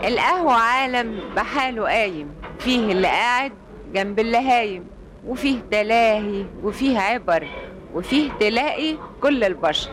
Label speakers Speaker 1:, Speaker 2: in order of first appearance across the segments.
Speaker 1: القهوة عالم بحاله قايم فيه اللي قاعد جنب اللي هايم وفيه تلاهي وفيه عبر وفيه تلاقي كل البشر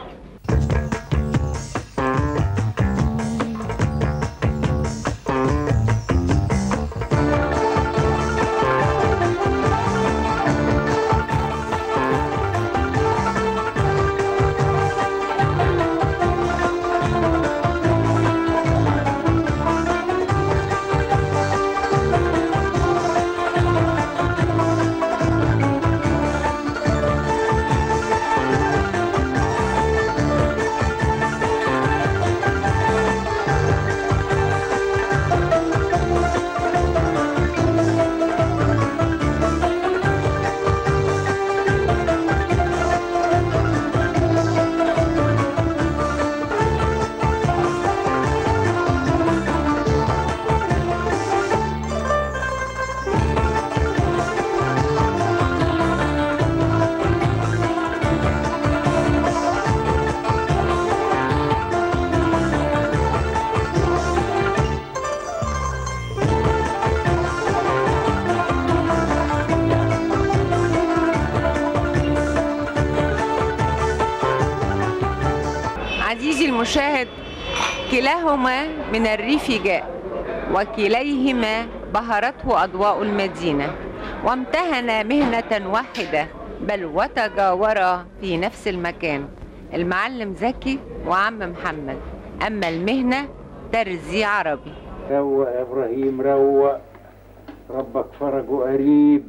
Speaker 1: عزيزي المشاهد كلاهما من الريف جاء وكليهما بهرته أضواء المدينة وامتهنا مهنة واحدة بل وتجاورا في نفس المكان المعلم زكي وعم محمد أما المهنة ترزي عربي
Speaker 2: روق يا ابراهيم روق ربك فرجه قريب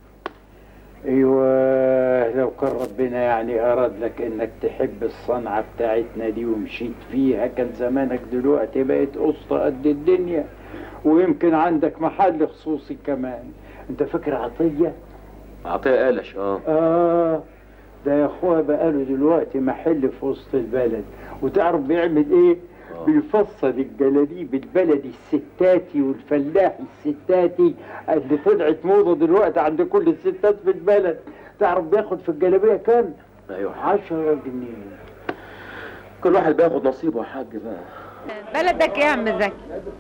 Speaker 2: ايوه لو كان ربنا يعني اراد لك انك تحب الصنعه بتاعتنا دي ومشيت فيها كان زمانك دلوقتي بقيت قسطة قد الدنيا ويمكن عندك محل خصوصي كمان انت فاكر عطيه
Speaker 3: عطيه قلش اه
Speaker 2: اه ده يا اخويا بقاله دلوقتي محل في وسط البلد وتعرف بيعمل ايه
Speaker 3: آه.
Speaker 2: بيفصل الجلاليب البلدي الستاتي والفلاحي الستاتي اللي طلعت موضه دلوقتي عند كل الستات في البلد تعرف بياخد في الجلابيه كام؟
Speaker 3: ايوه
Speaker 2: عشرة جنيه
Speaker 3: كل واحد بياخد نصيبه يا حاج بقى
Speaker 1: بلدك ايه يا عم زكي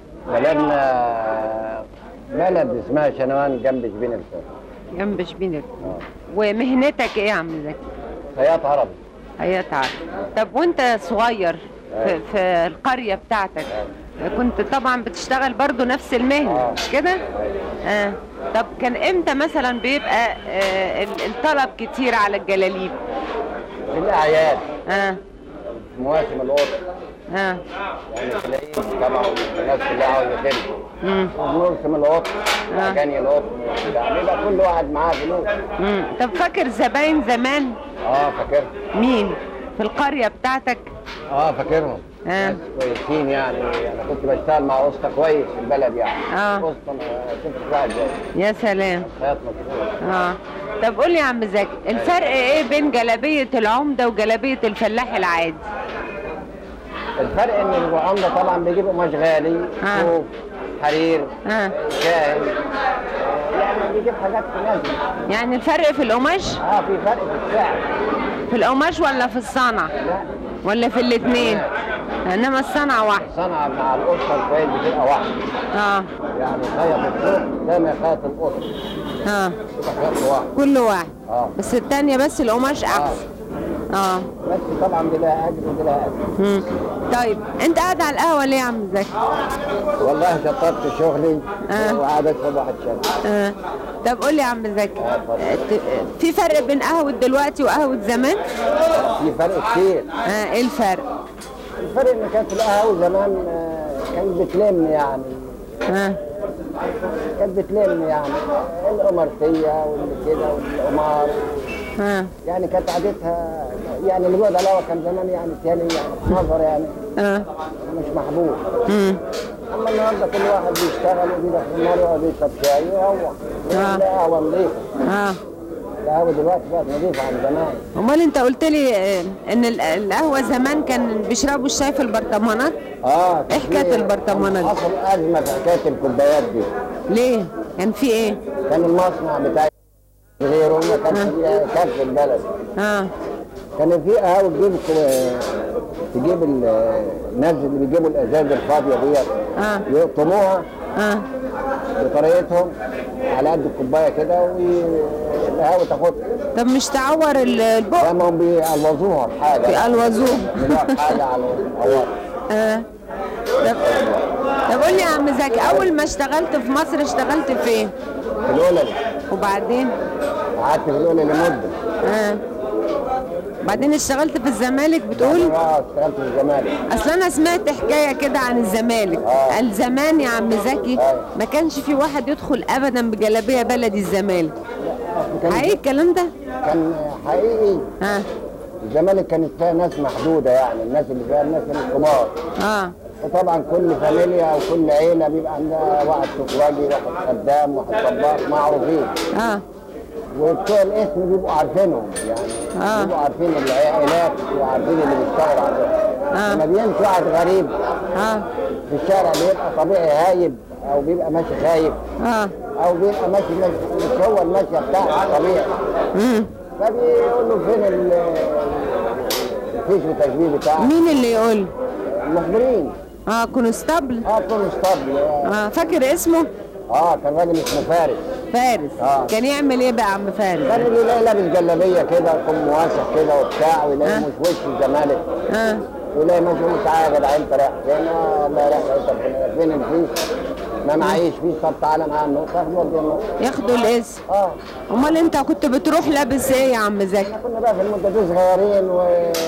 Speaker 4: بلدنا بلد اسمها شنوان جنب شبين الفرق
Speaker 1: جنب شبينك ومهنتك ايه يا عم زكي
Speaker 4: خياط عربي
Speaker 1: هي تعرف طب وانت صغير في, في القرية بتاعتك كنت طبعا بتشتغل برضو نفس المهنة مش كده؟ آه. طب كان امتى مثلا بيبقى آه ال- الطلب كتير على الجلاليب؟
Speaker 4: في الاعياد
Speaker 1: اه
Speaker 4: مواسم القط
Speaker 1: اه
Speaker 4: يعني تلاقيه طبعا الناس كلها عاوزه تلبس
Speaker 1: مم.
Speaker 4: موسم القط
Speaker 1: آه.
Speaker 4: اغاني القط يعني يبقى كل واحد معاه فلوس
Speaker 1: مم. طب فاكر زباين زمان
Speaker 4: اه فاكرهم
Speaker 1: مين؟ في القرية بتاعتك؟
Speaker 4: اه فاكرهم
Speaker 1: آه.
Speaker 4: ناس كويسين يعني انا كنت بشتغل مع اسطى كويس في البلد يعني
Speaker 1: آه.
Speaker 4: اسطى ما شفتش واحد زي
Speaker 1: يا سلام
Speaker 4: خياط مشهور
Speaker 1: اه طب قول لي يا عم زكي الفرق ايه بين جلابية العمدة وجلابية الفلاح العادي؟
Speaker 4: الفرق ان العمده طبعا بيجيب قماش غالي
Speaker 1: آه.
Speaker 4: صوف حرير
Speaker 1: اه
Speaker 4: شاهي يعني بيجيب حاجات تناسب
Speaker 1: يعني الفرق في القماش؟
Speaker 4: اه في فرق في السعر
Speaker 1: في القماش ولا في الصنع؟
Speaker 4: لا
Speaker 1: ولا في الاثنين؟ انما الصنعة واحد
Speaker 4: صنعة مع القطة الكويس بتبقى واحدة
Speaker 1: اه
Speaker 4: يعني خيط الصوف زي ما يخيط القطة
Speaker 1: اه
Speaker 4: يبقى خيط واحد
Speaker 1: كل واحد
Speaker 4: اه
Speaker 1: بس التانية بس القماش احسن اه
Speaker 4: بس طبعا دي لها اجر ودي لها اجر
Speaker 1: مم. طيب انت قاعد على القهوة ليه يا عم زكي؟
Speaker 4: والله شطبت شغلي
Speaker 1: آه.
Speaker 4: وقاعد اشرب واحد شاي
Speaker 1: آه. طب قول لي يا عم زكي آه، ت- في فرق بين قهوة دلوقتي وقهوة زمان؟
Speaker 4: في فرق كتير
Speaker 1: اه ايه الفرق؟
Speaker 4: الفرق ان كانت القهوة زمان آه، كانت بتلم يعني
Speaker 1: اه
Speaker 4: كانت بتلم يعني القمرتية واللي كده والقمار
Speaker 1: اه
Speaker 4: يعني كانت عادتها يعني اللي بيقعد على القهوة كان زمان يعني تاني يعني نظر يعني
Speaker 1: اه
Speaker 4: مش محبوب
Speaker 1: مم.
Speaker 4: اما النهارده كل واحد بيشتغل وبيروح في النار ويقعد يشرب شاي ويروح
Speaker 1: آه.
Speaker 4: لا قهوه نظيفه
Speaker 1: اه
Speaker 4: القهوه دلوقتي بقت نظيفه عن زمان
Speaker 1: امال انت قلت لي آه، ان ال- القهوة زمان كان بيشربوا الشاي في البرطمانات؟
Speaker 4: اه
Speaker 1: إيه حكاية البرطمانات دي؟
Speaker 4: حصل ازمه في حكايه الكوبايات دي
Speaker 1: ليه؟ كان في ايه؟
Speaker 4: كان المصنع بتاع غيره ما كانش
Speaker 1: آه.
Speaker 4: فيها كف البلد
Speaker 1: اه
Speaker 4: كان في قهاوي تجيب تجيب ال- الناس اللي بيجيبوا الازاز الفاضيه ديت
Speaker 1: اه
Speaker 4: يقطموها
Speaker 1: اه
Speaker 4: بطريقتهم على قد الكوبايه كده والقهاوي تاخدها
Speaker 1: طب مش تعور ال- البق
Speaker 4: لما هم بيقلوظوها بحاجه
Speaker 1: بيقلوظوه
Speaker 4: بيعملوها بحاجه على العوار
Speaker 1: اه طب طب قول لي يا عم زكي اول ما اشتغلت في مصر اشتغلت فين
Speaker 4: في الاولى
Speaker 1: وبعدين
Speaker 4: قعدت في الاولى لمده
Speaker 1: اه بعدين اشتغلت في الزمالك بتقول
Speaker 4: اه اشتغلت في الزمالك
Speaker 1: اصل انا سمعت حكايه كده عن الزمالك
Speaker 4: آه.
Speaker 1: قال زمان يا عم زكي
Speaker 4: آه.
Speaker 1: ما كانش في واحد يدخل ابدا بجلابيه بلدي الزمالك
Speaker 4: كان
Speaker 1: حقيقي الكلام ده
Speaker 4: كان حقيقي
Speaker 1: اه
Speaker 4: الزمالك كانت فيها ناس محدوده يعني الناس اللي فيها الناس الكبار
Speaker 1: اه
Speaker 4: وطبعا كل فاميليا او كل عيله بيبقى عندها واحد سكراجي واحد خدام واحد طباخ معروفين
Speaker 1: اه
Speaker 4: وبتوع الاسم بيبقوا عارفينهم يعني
Speaker 1: آه.
Speaker 4: بيبقوا عارفين العائلات وعارفين اللي بيشتغل عليهم
Speaker 1: آه.
Speaker 4: لما بيمشي واحد غريب
Speaker 1: اه
Speaker 4: في الشارع بيبقى طبيعي هايب او بيبقى ماشي خايف
Speaker 1: اه
Speaker 4: او بيبقى ماشي ماشي مش هو الماشيه بتاعه طبيعي
Speaker 1: امم
Speaker 4: فبيقول له فين ال الفيش والتشبيه بتاعه
Speaker 1: مين اللي يقول
Speaker 4: المخبرين
Speaker 1: اه كونستابل
Speaker 4: اه كل اسطبل
Speaker 1: اه فاكر اسمه
Speaker 4: اه كان راجل اسمه فارس
Speaker 1: فارس
Speaker 4: آه.
Speaker 1: كان يعمل ايه بقى يا عم فارس
Speaker 4: كان اللي يلاقي لابس جلابيه كده يكون مواسع كده وبتاع ويلاقي
Speaker 1: آه.
Speaker 4: مش وش الزمالك
Speaker 1: اه
Speaker 4: ويلاقي ماشي يقول تعالى يا جدع انت رايح فين؟ آه، لا رايح فين فين الفيش؟ ما معيش فيش طب تعالى معايا النقطه نودي النقطه
Speaker 1: ياخدوا الاسم
Speaker 4: اه
Speaker 1: امال انت كنت بتروح لابس ايه يا عم زكي
Speaker 4: كنا بقى في المده دي صغيرين و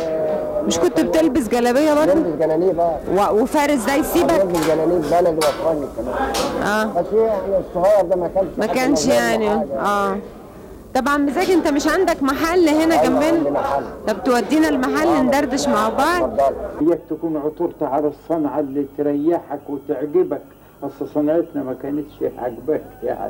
Speaker 1: مش كنت بتلبس جلابيه برضه
Speaker 4: نلبس جلاليب اه
Speaker 1: و- وفارس ده يسيبك
Speaker 4: نلبس جلاليب بلد وافرني كمان
Speaker 1: اه
Speaker 4: بس يعني الصغير ده ما كانش
Speaker 1: ما
Speaker 4: حد
Speaker 1: كانش
Speaker 4: مظلم
Speaker 1: يعني
Speaker 4: حاجة.
Speaker 1: اه طب عم زكي انت مش عندك محل هنا
Speaker 4: أيوة،
Speaker 1: جنبنا
Speaker 4: عندي محل.
Speaker 1: طب تودينا المحل ندردش مع بعض
Speaker 4: اتفضل
Speaker 2: اياك تكون عثرت على الصنعة اللي تريحك وتعجبك اصل صنعتنا ما كانتش عجبك يعني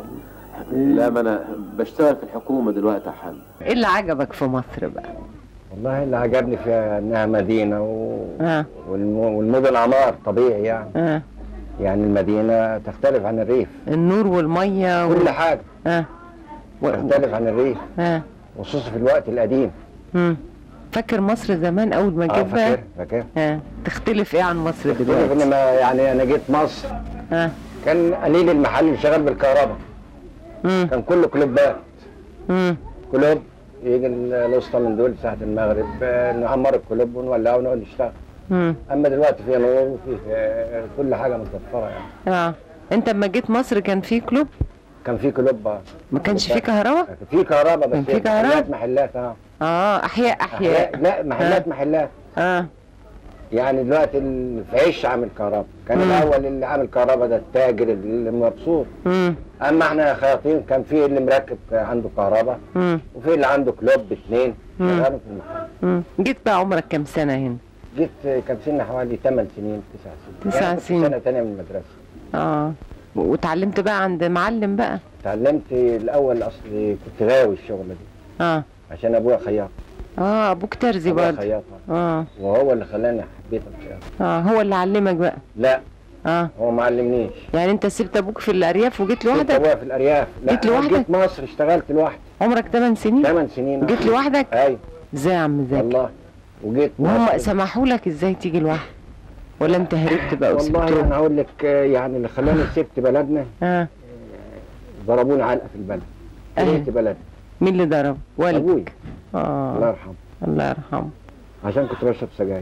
Speaker 3: لا ما انا بشتغل في الحكومه دلوقتي يا حاج
Speaker 1: ايه اللي عجبك في مصر بقى
Speaker 4: والله اللي عجبني فيها انها مدينه و...
Speaker 1: اه
Speaker 4: والم... والمدن عمار طبيعي يعني
Speaker 1: اه
Speaker 4: يعني المدينه تختلف عن الريف
Speaker 1: النور والميه
Speaker 4: كل
Speaker 1: وال...
Speaker 4: حاجه
Speaker 1: اه و...
Speaker 4: تختلف عن الريف
Speaker 1: اه
Speaker 4: خصوصا في الوقت القديم
Speaker 1: مم. فاكر مصر زمان اول ما
Speaker 4: اه
Speaker 1: جيت بقى
Speaker 4: فاكر فاكر
Speaker 1: اه تختلف ايه عن مصر
Speaker 4: تختلف
Speaker 1: دلوقتي
Speaker 4: ان ما يعني انا جيت مصر
Speaker 1: اه
Speaker 4: كان قليل المحل اللي شغال بالكهرباء
Speaker 1: امم
Speaker 4: كان كله كلوبات
Speaker 1: امم
Speaker 4: كلوب يجي الاسطى من دول ساعه المغرب آه، نعمر الكلوب ونولعه ونقعد نشتغل
Speaker 1: امم
Speaker 4: اما دلوقتي في نور وفي آه، كل حاجه متوفره يعني
Speaker 1: اه انت لما جيت مصر كان في كلوب
Speaker 4: كان في كلوب آه.
Speaker 1: ما كانش في كهرباء
Speaker 4: في كهرباء
Speaker 1: كان
Speaker 4: بس
Speaker 1: في كهرباء؟
Speaker 4: محلات محلات اه
Speaker 1: اه احياء
Speaker 4: أحياء
Speaker 1: احياء
Speaker 4: لا محلات محلات
Speaker 1: اه
Speaker 4: يعني دلوقتي ال- في عش عامل كهرباء كان
Speaker 1: مم.
Speaker 4: الاول اللي عامل كهرباء ده التاجر اللي مبسوط
Speaker 1: امم
Speaker 4: اما احنا خياطين كان في اللي مركب عنده كهرباء
Speaker 1: امم
Speaker 4: وفي اللي عنده كلوب اثنين
Speaker 1: مم.
Speaker 4: شغالين في المحل
Speaker 1: امم جيت بقى عمرك كام سنه هنا
Speaker 4: جيت كان سني حوالي 8 سنين 9 سنين
Speaker 1: تسع
Speaker 4: يعني كنت في
Speaker 1: سنين.
Speaker 4: سنه ثانيه من المدرسه
Speaker 1: اه واتعلمت بقى عند معلم بقى
Speaker 4: اتعلمت الاول اصلي كنت غاوي الشغله دي
Speaker 1: اه
Speaker 4: عشان ابويا خياط
Speaker 1: اه ابوك ترزي
Speaker 4: ابويا
Speaker 1: برضه
Speaker 4: خياط
Speaker 1: اه
Speaker 4: وهو اللي خلاني حبيت الخياطه
Speaker 1: اه هو اللي علمك بقى
Speaker 4: لا
Speaker 1: اه
Speaker 4: هو ما علمنيش
Speaker 1: يعني انت سبت ابوك في الارياف وجيت
Speaker 4: كنت
Speaker 1: لوحدك
Speaker 4: ابويا في الارياف لا
Speaker 1: جيت لوحدك؟
Speaker 4: جيت مصر اشتغلت لوحدي
Speaker 1: عمرك 8 سنين
Speaker 4: 8 سنين
Speaker 1: جيت لوحدك
Speaker 4: ايوه
Speaker 1: ازاي يا عم زكي
Speaker 4: والله وجيت
Speaker 1: وهم
Speaker 4: مصر.
Speaker 1: سمحوا لك ازاي تيجي لوحدك ولا انت هربت بقى
Speaker 4: والله
Speaker 1: وسبتهم
Speaker 4: انا هقول لك آه، يعني اللي خلاني سبت بلدنا
Speaker 1: اه
Speaker 4: ضربوني علقه في البلد
Speaker 1: أهي.
Speaker 4: كرهت بلدنا
Speaker 1: مين اللي ضرب والدك
Speaker 4: ابوي الله
Speaker 1: اه
Speaker 4: يرحمه
Speaker 1: الله يرحمه
Speaker 4: عشان كنت بشرب سجاير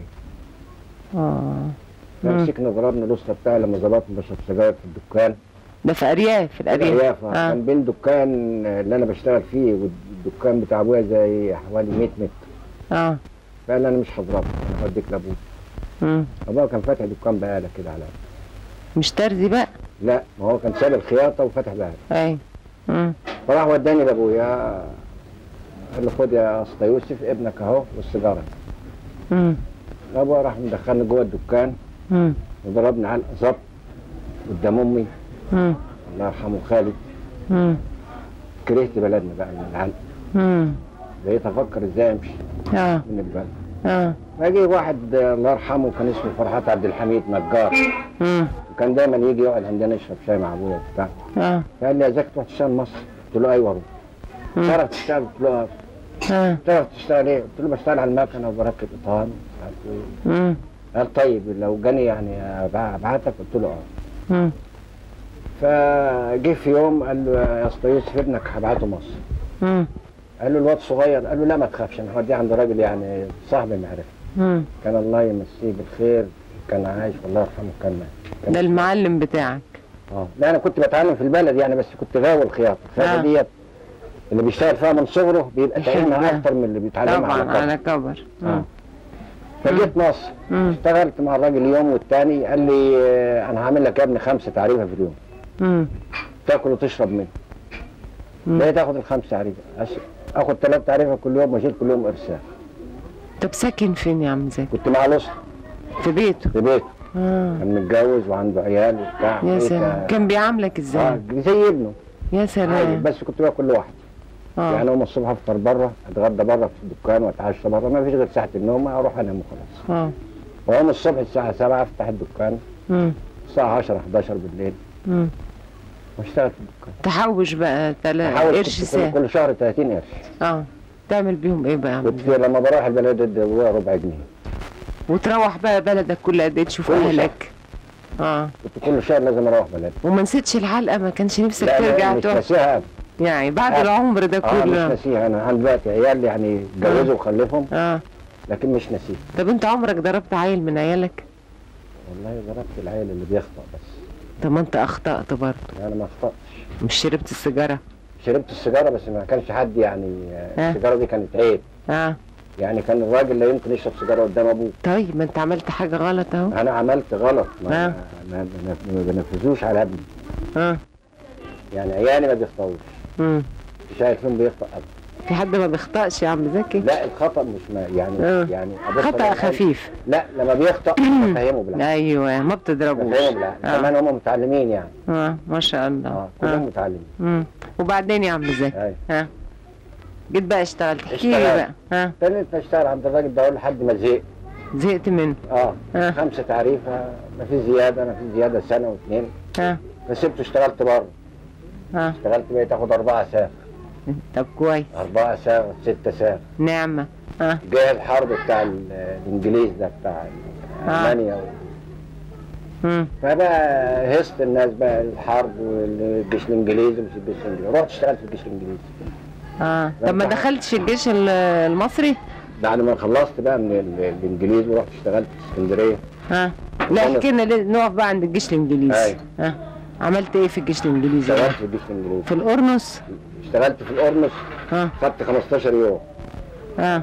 Speaker 1: اه مم.
Speaker 4: مسكني ضربني الاسطى بتاعي لما ظبطني بشرب سجاير في الدكان
Speaker 1: ده في ارياف في الارياف
Speaker 4: الارياف آه.
Speaker 1: اه
Speaker 4: كان بين دكان اللي انا بشتغل فيه والدكان بتاع ابويا زي حوالي 100 متر
Speaker 1: اه
Speaker 4: فقال لي انا مش هضربك انا هوديك لابوك
Speaker 1: مم.
Speaker 4: ابويا كان فاتح دكان بقاله كده على
Speaker 1: مش ترزي بقى
Speaker 4: لا ما هو كان ساب الخياطه وفتح بقاله
Speaker 1: اي مم.
Speaker 4: فراح وداني لابويا قال له خد يا اسطى يوسف ابنك اهو والسيجاره
Speaker 1: مم.
Speaker 4: ابويا راح مدخلني جوه الدكان
Speaker 1: مم.
Speaker 4: وضربني علقه ظبط قدام امي
Speaker 1: مم.
Speaker 4: الله يرحمه خالد
Speaker 1: مم.
Speaker 4: كرهت بلدنا بقى من العلق
Speaker 1: مم.
Speaker 4: بقيت افكر ازاي امشي
Speaker 1: اه
Speaker 4: من البلد
Speaker 1: اه
Speaker 4: فجي واحد آه، الله يرحمه كان اسمه فرحات عبد الحميد نجار
Speaker 1: مم.
Speaker 4: وكان دايما يجي يقعد عندنا يشرب شاي مع ابويا وبتاع
Speaker 1: اه
Speaker 4: فقال لي عايزك تروح تشتغل مصر قلت له ايوه اروح
Speaker 1: مم.
Speaker 4: تعرف تشتغل قلت له آه.
Speaker 1: ها
Speaker 4: بتعرف تشتغل ايه؟ قلت له بشتغل على المكنه وبركب اطهان مش عارف ايه
Speaker 1: مم.
Speaker 4: قال طيب لو جاني يعني أبع- ابعتك قلت له اه
Speaker 1: مم.
Speaker 4: فجه في يوم قال له يا اسطى يوسف ابنك هبعته مصر
Speaker 1: مم.
Speaker 4: قال له الواد صغير قال له لا ما تخافش انا هوديه عند راجل يعني صاحب معرفه
Speaker 1: مم.
Speaker 4: كان الله يمسيه بالخير كان عايش والله يرحمه كان مات
Speaker 1: ده المعلم بتاعك
Speaker 4: اه لا انا كنت بتعلم في البلد يعني بس كنت غاوي الخياطه الخياطه
Speaker 1: آه.
Speaker 4: ديت اللي بيشتغل فيها من صغره بيبقى تعلمها
Speaker 1: يحبها.
Speaker 4: اكتر من اللي بيتعلمها
Speaker 1: طبعا
Speaker 4: على
Speaker 1: على
Speaker 4: كبر
Speaker 1: كبر
Speaker 4: آه.
Speaker 1: مم.
Speaker 4: فجيت مصر
Speaker 1: مم.
Speaker 4: اشتغلت مع الراجل يوم والتاني قال لي آه، انا هعمل لك يا ابني خمسه تعريفه في اليوم
Speaker 1: مم.
Speaker 4: تاكل وتشرب منه
Speaker 1: مم.
Speaker 4: ليه تاخد الخمس تعريفه أش- اخد ثلاث تعريفه كل يوم واشيل كل يوم ارسال
Speaker 1: طب ساكن فين يا عم زكي؟
Speaker 4: كنت مع الاسره
Speaker 1: في بيته
Speaker 4: في بيته
Speaker 1: اه
Speaker 4: كان متجوز وعنده عيال وبتاع
Speaker 1: يا
Speaker 4: بقيت-
Speaker 1: سلام كان بيعاملك
Speaker 4: اه
Speaker 1: ازاي؟
Speaker 4: زي ابنه
Speaker 1: يا
Speaker 4: عادي
Speaker 1: سلام
Speaker 4: بس كنت باكل لوحدي يعني
Speaker 1: اه
Speaker 4: اقوم الصبح افطر بره اتغدى بره في الدكان واتعشى بره ما فيش غير ساعه النوم اروح انام وخلاص
Speaker 1: اه
Speaker 4: واقوم الصبح الساعه 7 افتح الدكان
Speaker 1: مم.
Speaker 4: الساعه 10 11 بالليل
Speaker 1: مم.
Speaker 4: واشتغل في الدكان
Speaker 1: تحوش بقى تلا
Speaker 4: احاول
Speaker 1: قرش
Speaker 4: كنت
Speaker 1: ساعة
Speaker 4: كل, كل شهر 30 قرش
Speaker 1: اه تعمل بيهم ايه بقى يا عم
Speaker 4: كنت
Speaker 1: زكي؟
Speaker 4: لما بروح البلد ادي ربع جنيه
Speaker 1: وتروح بقى بلدك كل قد ايه تشوف
Speaker 4: كل شهر.
Speaker 1: اهلك اه
Speaker 4: كنت كل شهر لازم اروح بلد
Speaker 1: وما نسيتش الحلقه ما كانش نفسك
Speaker 4: لا
Speaker 1: ترجع
Speaker 4: لا مش
Speaker 1: تقعد
Speaker 4: ناسيها أبدا.
Speaker 1: يعني بعد
Speaker 4: آه.
Speaker 1: العمر ده
Speaker 4: اه مش
Speaker 1: كله
Speaker 4: ناسيها انا عندي دلوقتي عيال يعني اتجوزوا وخلفهم
Speaker 1: اه
Speaker 4: لكن مش ناسيها
Speaker 1: طب انت عمرك ضربت عيل من عيالك
Speaker 4: والله ضربت العيل اللي بيخطأ بس
Speaker 1: طب ما انت اخطأت برضه
Speaker 4: انا ما اخطأتش
Speaker 1: مش شربت السيجاره
Speaker 4: شربت السيجاره بس ما كانش حد يعني آه،
Speaker 1: آه.
Speaker 4: السيجاره دي كانت عيب
Speaker 1: اه
Speaker 4: يعني كان الراجل لا يمكن يشرب سيجاره قدام ابوه
Speaker 1: طيب ما انت عملت حاجه غلط اهو
Speaker 4: انا عملت غلط ما,
Speaker 1: آه.
Speaker 4: ما, ما, ما بنفذوش على ابني
Speaker 1: اه
Speaker 4: يعني عيالي ما بيخطئوش
Speaker 1: امم
Speaker 4: مش شايف فيهم بيخطأ أبدا
Speaker 1: في حد ما بيخطأش يا عم زكي
Speaker 4: لا الخطأ مش ما يعني
Speaker 1: آه.
Speaker 4: يعني أبص
Speaker 1: خطأ
Speaker 4: على العيال-
Speaker 1: خفيف
Speaker 4: لا لما بيخطأ بفهمه بالعكس
Speaker 1: ايوه ما بتضربوش
Speaker 4: بفهمه بالعكس
Speaker 1: اه,
Speaker 4: كمان هم متعلمين يعني
Speaker 1: آه. ما شاء الله
Speaker 4: اه كلهم
Speaker 1: آه.
Speaker 4: متعلمين
Speaker 1: مم. وبعدين يا عم زكي
Speaker 4: ايوه
Speaker 1: ها جيت بقى اشتغلت احكي لي
Speaker 4: اشتغلت.
Speaker 1: بقى ها
Speaker 4: ابتديت اشتغل عند الراجل ده اقول لحد ما زهقت
Speaker 1: زهقت منه
Speaker 4: اه
Speaker 1: آه.
Speaker 4: خمسه تعريفه ما في زياده ما في زياده سنه واثنين
Speaker 1: ها
Speaker 4: فسبته اشتغلت بره
Speaker 1: ها
Speaker 4: اشتغلت بقيت اخد اربعه ساغ
Speaker 1: طب كويس
Speaker 4: اربعه ساغ سته ساغ
Speaker 1: نعمه ها
Speaker 4: جه الحرب بتاع ال- الانجليز ده بتاع
Speaker 1: آه.
Speaker 4: المانيا
Speaker 1: مم.
Speaker 4: فبقى هست الناس بقى الحرب والجيش الانجليزي ومش الجيش الانجليزي رحت اشتغلت في الجيش الانجليزي
Speaker 1: اه طب ما دخلتش الجيش ال- المصري
Speaker 4: بعد ما خلصت بقى من ال- الانجليز ورحت اشتغلت في اسكندريه
Speaker 1: ها لا احكي لنا ليه- نقف بقى عند الجيش الانجليزي
Speaker 4: أيوة.
Speaker 1: ها عملت ايه في الجيش الانجليزي
Speaker 4: اشتغلت
Speaker 1: بقى؟
Speaker 4: في الجيش الانجليزي
Speaker 1: في القرنص
Speaker 4: اشتغلت في القرنص
Speaker 1: ها
Speaker 4: خدت 15 يوم
Speaker 1: ها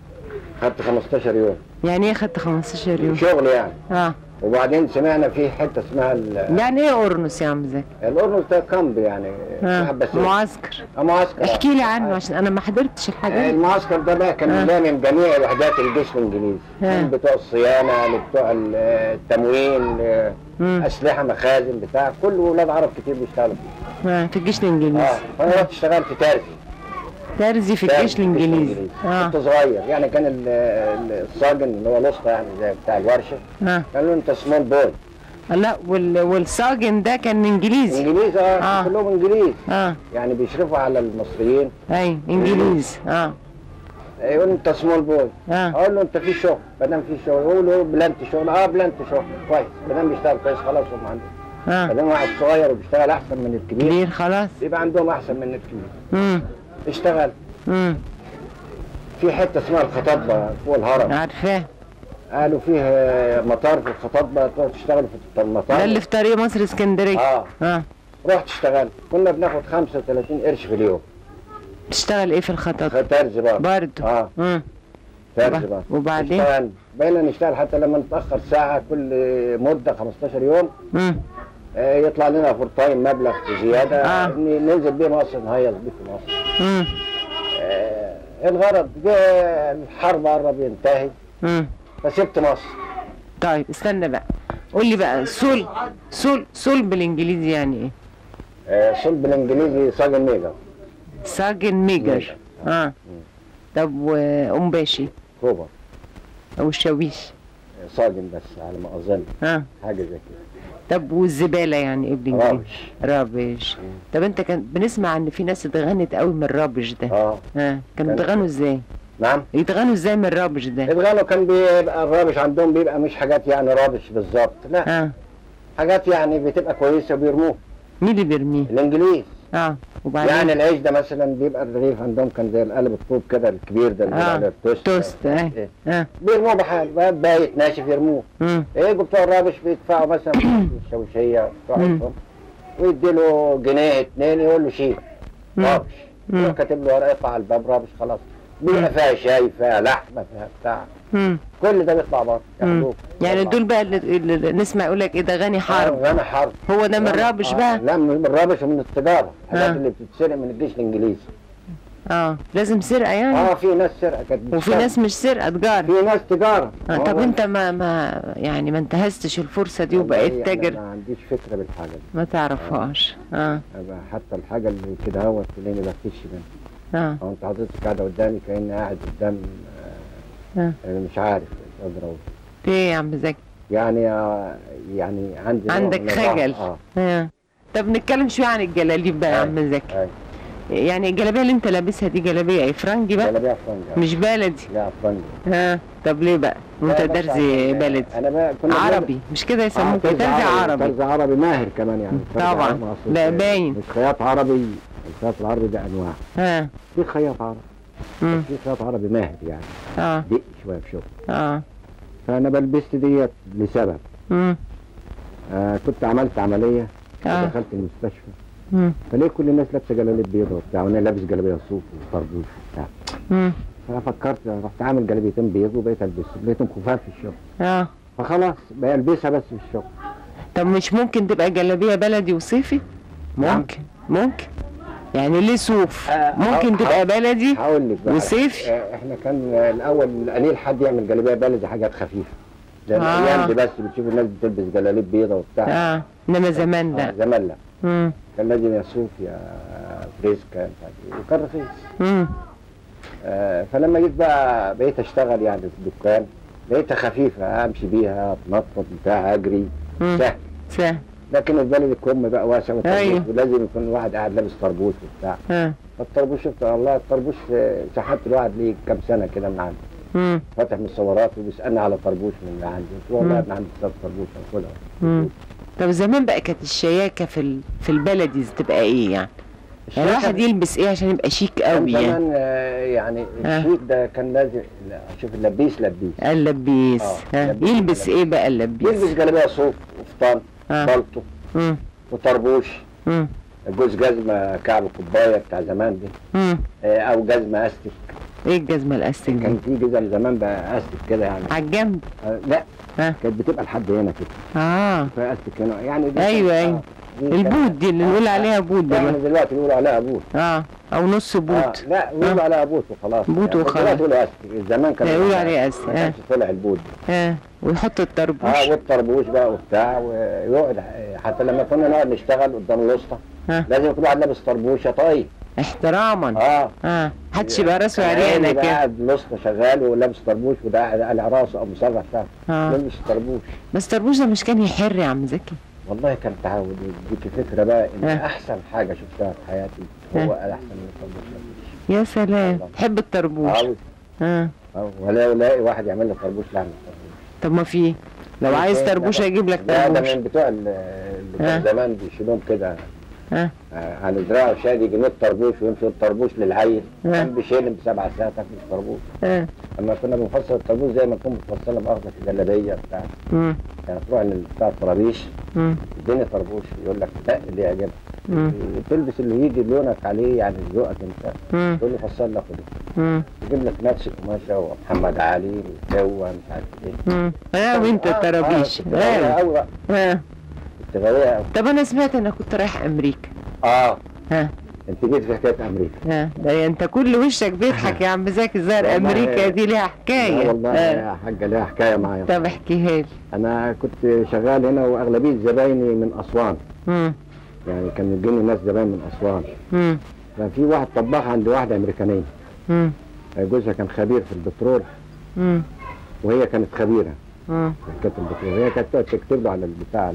Speaker 4: خدت 15 يوم
Speaker 1: يعني ايه خدت 15 يوم
Speaker 4: شغل يعني
Speaker 1: ها
Speaker 4: وبعدين سمعنا في حته اسمها ال-
Speaker 1: يعني ايه قرنص يا عم زكي
Speaker 4: القرنص ده كامب يعني
Speaker 1: ها
Speaker 4: بس
Speaker 1: معسكر
Speaker 4: معسكر
Speaker 1: احكي لي عنه عشان انا ما حضرتش الحاجات دي
Speaker 4: المعسكر ده بقى كان
Speaker 1: آه.
Speaker 4: لامم جميع وحدات الجيش الانجليزي
Speaker 1: آه.
Speaker 4: من بتوع الصيانه لبتوع ال- التموين ل-
Speaker 1: مم.
Speaker 4: اسلحه مخازن بتاع كل ولاد عرب كتير بيشتغلوا فيه
Speaker 1: ها في الجيش الانجليزي
Speaker 4: اه فانا رحت اشتغلت ترزي
Speaker 1: ترزي في
Speaker 4: ترزي
Speaker 1: الجيش الانجليزي اه
Speaker 4: كنت صغير يعني كان ال- ال- الساجن اللي هو الاسطى يعني زي بتاع الورشه
Speaker 1: ها
Speaker 4: قال له انت سمول بوي
Speaker 1: لا وال... والساجن ده كان انجليزي
Speaker 4: انجليز اه
Speaker 1: آه.
Speaker 4: كلهم انجليز
Speaker 1: اه
Speaker 4: يعني بيشرفوا على المصريين
Speaker 1: اي انجليزي اه
Speaker 4: يقول انت سمول بوي
Speaker 1: اه
Speaker 4: اقول له انت في شغل ما دام في شغل يقول له بلانت شغل اه بلانت شغل كويس ما دام بيشتغل كويس خلاص هم عندهم ما
Speaker 1: اه
Speaker 4: دام واحد صغير وبيشتغل احسن من الكبير
Speaker 1: كبير خلاص
Speaker 4: يبقى عندهم احسن من الكبير
Speaker 1: امم
Speaker 4: اشتغل
Speaker 1: امم
Speaker 4: في حته اسمها الخطاطبه فوق الهرم
Speaker 1: عارفاه
Speaker 4: قالوا فيه مطار في الخطاطبه تروح تشتغل في المطار
Speaker 1: ده اللي في طريق مصر اسكندريه
Speaker 4: اه
Speaker 1: اه
Speaker 4: رحت اشتغلت كنا بناخد 35 قرش في اليوم
Speaker 1: تشتغل ايه في الخطط
Speaker 4: ترز بقى
Speaker 1: برضه
Speaker 4: اه
Speaker 1: امم
Speaker 4: ترز بقى
Speaker 1: وبعدين؟
Speaker 4: اشتغلنا بقينا نشتغل حتى لما نتاخر ساعه كل مده 15 يوم
Speaker 1: امم
Speaker 4: آه، يطلع لنا فور تايم مبلغ زياده
Speaker 1: آه.
Speaker 4: ن- ننزل بيه مصر نهيص بيه في مصر
Speaker 1: امم
Speaker 4: آه، الغرض جه الحرب قرب ينتهي
Speaker 1: امم
Speaker 4: فسبت مصر
Speaker 1: طيب استنى بقى قول لي بقى سول سول سول بالانجليزي يعني ايه
Speaker 4: آه، صلب الانجليزي ساجن ميجر
Speaker 1: ساجن ميجر
Speaker 4: ميجر.
Speaker 1: اه طب وأمباشي
Speaker 4: كوبر
Speaker 1: او الشاويش
Speaker 4: آه، ساجن بس على ما اظن
Speaker 1: اه
Speaker 4: حاجه زي كده
Speaker 1: طب والزباله يعني ايه بالانجليزي
Speaker 4: رابش
Speaker 1: رابش طب انت كان بنسمع ان في ناس اتغنت قوي من الرابش ده
Speaker 4: اه
Speaker 1: ها كانوا
Speaker 4: كان-
Speaker 1: يتغنوا ازاي
Speaker 4: نعم
Speaker 1: يتغنوا ازاي من الرابش ده
Speaker 4: الغنى كان بيبقى الرابش عندهم بيبقى مش حاجات يعني رابش بالظبط لا
Speaker 1: ها
Speaker 4: حاجات يعني بتبقى كويسه بيرموها
Speaker 1: مين اللي بيرميه
Speaker 4: الانجليز
Speaker 1: اه وبعدين
Speaker 4: يعني العيش ده مثلا بيبقى الرغيف عندهم كان زي القلب الطوب كده الكبير ده اللي
Speaker 1: آه،
Speaker 4: بيقولوا عليه التوست
Speaker 1: توست اه
Speaker 4: إيه.
Speaker 1: اه
Speaker 4: بيرموه بحال بقى بايت ناشف يرموه
Speaker 1: مم.
Speaker 4: ايه بتوع الرابش بيدفعوا مثلا الشوشيه بتوعتهم ويدي له جنيه اتنين يقول له شيل
Speaker 1: مم.
Speaker 4: رابش
Speaker 1: مم.
Speaker 4: يروح كاتب له ورقه يطلع على الباب رابش خلاص بيبقى فيها شاي فيها لحمه فيها بتاع
Speaker 1: مم.
Speaker 4: كل ده بيطلع بره
Speaker 1: مم.
Speaker 4: ياخدوه
Speaker 1: يعني
Speaker 4: يطلع.
Speaker 1: دول بقى اللي, اللي نسمع يقول لك ايه ده غني حرب
Speaker 4: آه، غنى حرب
Speaker 1: هو ده من
Speaker 4: غنى-
Speaker 1: الرابش
Speaker 4: آه،
Speaker 1: بقى
Speaker 4: لا من الرابش ومن التجاره الحاجات
Speaker 1: آه.
Speaker 4: اللي بتتسرق من الجيش الانجليزي
Speaker 1: اه لازم سرقه يعني
Speaker 4: اه في ناس سرقه كانت
Speaker 1: وفي
Speaker 4: بتشتغل.
Speaker 1: ناس مش سرقه تجار
Speaker 4: في ناس تجاره
Speaker 1: آه طب
Speaker 4: هو-
Speaker 1: انت ما ما يعني ما انتهزتش الفرصه دي
Speaker 4: والله
Speaker 1: وبقيت
Speaker 4: أنا
Speaker 1: تاجر
Speaker 4: ما عنديش فكره بالحاجه دي
Speaker 1: ما تعرفهاش اه
Speaker 4: أبقى حتى الحاجه اللي كده هو تلاقيني بفتش منها
Speaker 1: اه
Speaker 4: او انت حضرتك قاعده قدامي كاني قاعد قدام
Speaker 1: آه.
Speaker 4: آه، مش عارف مش قادر اقول
Speaker 1: ايه يا عم زكي
Speaker 4: يعني آه، يعني عندي نوع
Speaker 1: عندك
Speaker 4: من الضعف.
Speaker 1: خجل.
Speaker 4: اه
Speaker 1: آه. طب نتكلم شويه عن الجلاليب بقى يا عم زكي
Speaker 4: أي.
Speaker 1: يعني الجلابيه اللي انت لابسها دي جلابيه ايه فرنجي بقى
Speaker 4: جلابيه فرنجي
Speaker 1: مش بلدي
Speaker 4: لا فرنجي
Speaker 1: ها طب ليه بقى وانت
Speaker 4: لا، بس
Speaker 1: درزي
Speaker 4: عشان-
Speaker 1: بلدي
Speaker 4: انا بقى كنا بنلبس-
Speaker 1: عربي مش كده
Speaker 4: آه،
Speaker 1: يسموك
Speaker 4: طرز
Speaker 1: درزي عربي
Speaker 4: طرز عربي ماهر كمان يعني طرز
Speaker 1: طبعاً.
Speaker 4: عربي أصل
Speaker 1: لا،
Speaker 4: مش-
Speaker 1: باين.
Speaker 4: مش خياط عربي الخياط العربي ده انواع
Speaker 1: ها
Speaker 4: في خياط عربي
Speaker 1: مم.
Speaker 4: في خياط عربي ماهر يعني
Speaker 1: اه
Speaker 4: دق شويه في شغل
Speaker 1: اه
Speaker 4: فانا بلبست ديت لسبب
Speaker 1: مم.
Speaker 4: آه كنت عملت عمليه
Speaker 1: آه.
Speaker 4: ودخلت المستشفى
Speaker 1: مم.
Speaker 4: فليه كل الناس لابسه جلاليب بيضاء وبتاع وانا لابس جلابيه صوف وطربوش وبتاع
Speaker 1: مم.
Speaker 4: ففكرت رحت عامل جلابيتين بيض وبقيت البسهم لقيتهم خفاف في الشغل
Speaker 1: اه
Speaker 4: فخلاص بقى البسها بس في الشغل
Speaker 1: طب مش ممكن تبقى جلابيه بلدي وصيفي
Speaker 4: نعم.
Speaker 1: ممكن ممكن يعني ليه صوف
Speaker 4: آه،
Speaker 1: ممكن
Speaker 4: ه-
Speaker 1: تبقى بلدي
Speaker 4: هقول لك بقى
Speaker 1: وصيفي؟
Speaker 4: آه، احنا كان آه، الاول قليل حد يعمل جلابيه بلدي حاجات خفيفه زي
Speaker 1: آه.
Speaker 4: الايام دي بس بتشوف الناس بتلبس جلاليب بيضه وبتاع
Speaker 1: اه انما زمان
Speaker 4: آه،
Speaker 1: لا
Speaker 4: زمان لا
Speaker 1: مم.
Speaker 4: كان لازم يا صوف يا فريسكا مش عارف ايه وكان رخيص
Speaker 1: مم.
Speaker 4: آه، فلما جيت بقى بقيت اشتغل يعني في الدكان لقيتها خفيفه امشي بيها اتنطط بتاع اجري
Speaker 1: مم.
Speaker 4: سهل
Speaker 1: سهل
Speaker 4: لكن البلد الكم بقى واسع وطربوش
Speaker 1: أيوه.
Speaker 4: ولازم يكون الواحد قاعد لابس طربوش وبتاع
Speaker 1: اه
Speaker 4: الطربوش شفت الله الطربوش آه، شحت الواحد ليه كام سنه كده من عندي
Speaker 1: مم.
Speaker 4: فاتح مصورات وبيسالني على طربوش من اللي عندي قلت له والله
Speaker 1: مم.
Speaker 4: انا عندي ثلاث طربوش هاخدها
Speaker 1: مم. طب زمان بقى كانت الشياكه في ال... في البلدي تبقى ايه يعني يعني الواحد يلبس ايه عشان يبقى شيك
Speaker 4: كان
Speaker 1: قوي يعني
Speaker 4: زمان آه، يعني
Speaker 1: آه.
Speaker 4: الشيك ده كان لازم لا، شوف اللبيس لبيس
Speaker 1: اللبيس
Speaker 4: آه،
Speaker 1: ها
Speaker 4: لبيس،
Speaker 1: يلبس
Speaker 4: لبيس.
Speaker 1: ايه بقى اللبيس
Speaker 4: يلبس جلابيه صوف وفطان
Speaker 1: آه.
Speaker 4: بلطو
Speaker 1: مم.
Speaker 4: وطربوش
Speaker 1: مم.
Speaker 4: جوز جزمه كعب كوبايه بتاع زمان دي
Speaker 1: مم.
Speaker 4: آه، او جزمه استك
Speaker 1: ايه الجزمه الاستك دي
Speaker 4: كان في جزم زمان بقى استك كده يعني
Speaker 1: على الجنب
Speaker 4: آه، لا
Speaker 1: ها
Speaker 4: كانت بتبقى لحد هنا كده
Speaker 1: اه
Speaker 4: فاستك هنا يعني دي
Speaker 1: أيوة،
Speaker 4: كانت-
Speaker 1: أيوة.
Speaker 4: آه، دي كانت-
Speaker 1: البوت دي اللي
Speaker 4: آه،
Speaker 1: نقول
Speaker 4: آه.
Speaker 1: عليها بوت
Speaker 4: احنا
Speaker 1: دلوقتي
Speaker 4: دلوقتي بيقولوا عليها بوت
Speaker 1: اه او نص
Speaker 4: آه
Speaker 1: بوت
Speaker 4: لا بيقولوا
Speaker 1: آه.
Speaker 4: عليها بوت وخلاص
Speaker 1: بوت
Speaker 4: يعني
Speaker 1: وخلاص.
Speaker 4: دلوقتي بيقولوا استك زمان كان
Speaker 1: لا، يقولوا عليه أستك،
Speaker 4: ما
Speaker 1: آه.
Speaker 4: كانش طلع البوت ده.
Speaker 1: اه ويحط الطربوش
Speaker 4: اه والطربوش بقى وبتاع ويقعد حتى لما كنا نقعد نشتغل قدام الوسطى
Speaker 1: ها.
Speaker 4: لازم كل واحد لابس طربوشه طايق
Speaker 1: احتراما
Speaker 4: اه
Speaker 1: اه محدش يبقى راسه
Speaker 4: يعني
Speaker 1: عريانه
Speaker 4: ده
Speaker 1: كده
Speaker 4: قاعد الوسطى شغال ولابس طربوش وده قاعد على راسه او مسرح بتاعه
Speaker 1: اه
Speaker 4: لابس طربوش
Speaker 1: بس الطربوش ده مش كان يحر يا عم زكي
Speaker 4: والله كان تعود يديك فكره بقى ان
Speaker 1: آه.
Speaker 4: احسن حاجه شفتها في حياتي هو احسن من الطربوش
Speaker 1: يا سلام
Speaker 4: والله.
Speaker 1: تحب الطربوش
Speaker 4: عاوز
Speaker 1: اه
Speaker 4: آه، ولا الاقي واحد يعمل لي طربوش لا اعمل طربوش
Speaker 1: طب ما في لو عايز طربوش اجيب لك
Speaker 4: لا ده
Speaker 1: طربوش
Speaker 4: من بتوع ال- اللي كان
Speaker 1: آه.
Speaker 4: زمان بيشيلوهم كده
Speaker 1: اه
Speaker 4: آه، على دراعه شادي يجي 100 طربوش ويمشي الطربوش للعيل
Speaker 1: آه.
Speaker 4: كان بيشيل بسبع ساعات في الطربوش
Speaker 1: اه
Speaker 4: اما كنا بنفصل الطربوش زي ما نكون بتفصلها باخدك الجلابيه بتاع
Speaker 1: مم.
Speaker 4: يعني تروح بتاع الطرابيش
Speaker 1: مم.
Speaker 4: اديني طربوش يقول لك لا اللي يعجبك
Speaker 1: مم.
Speaker 4: تلبس اللي يجي لونك عليه يعني ذوقك انت
Speaker 1: مم.
Speaker 4: تقول له فصل لك خد
Speaker 1: مم.
Speaker 4: يجيب لك نفس القماشه ومحمد علي وسوى مش عارف ايه
Speaker 1: مم. اه وانت
Speaker 4: آه،
Speaker 1: الطرابيش
Speaker 4: آه، كنت غاوية
Speaker 1: اه
Speaker 4: قوي بقى
Speaker 1: اه
Speaker 4: كنت غاوية قوي
Speaker 1: طب انا سمعت انك كنت رايح امريكا
Speaker 4: اه
Speaker 1: ها
Speaker 4: انت جيت في حكايه امريكا
Speaker 1: ها ده انت كل وشك بيضحك يا عم زكي الظاهر
Speaker 4: والله-
Speaker 1: امريكا دي ليها
Speaker 4: لا
Speaker 1: حكايه
Speaker 4: والله
Speaker 1: آه.
Speaker 4: يا حاجه ليها حكايه معايا
Speaker 1: طب احكيها لي
Speaker 4: انا كنت شغال هنا واغلبيه زبايني من اسوان
Speaker 1: مم.
Speaker 4: يعني كانوا يجيني ناس زباين من اسوان
Speaker 1: مم.
Speaker 4: كان في واحد طباخ عند واحده امريكانيه
Speaker 1: مم.
Speaker 4: جوزها كان خبير في البترول
Speaker 1: مم.
Speaker 4: وهي كانت خبيره
Speaker 1: مم.
Speaker 4: في حكايه البترول هي كانت تقعد تكتب له على البتاع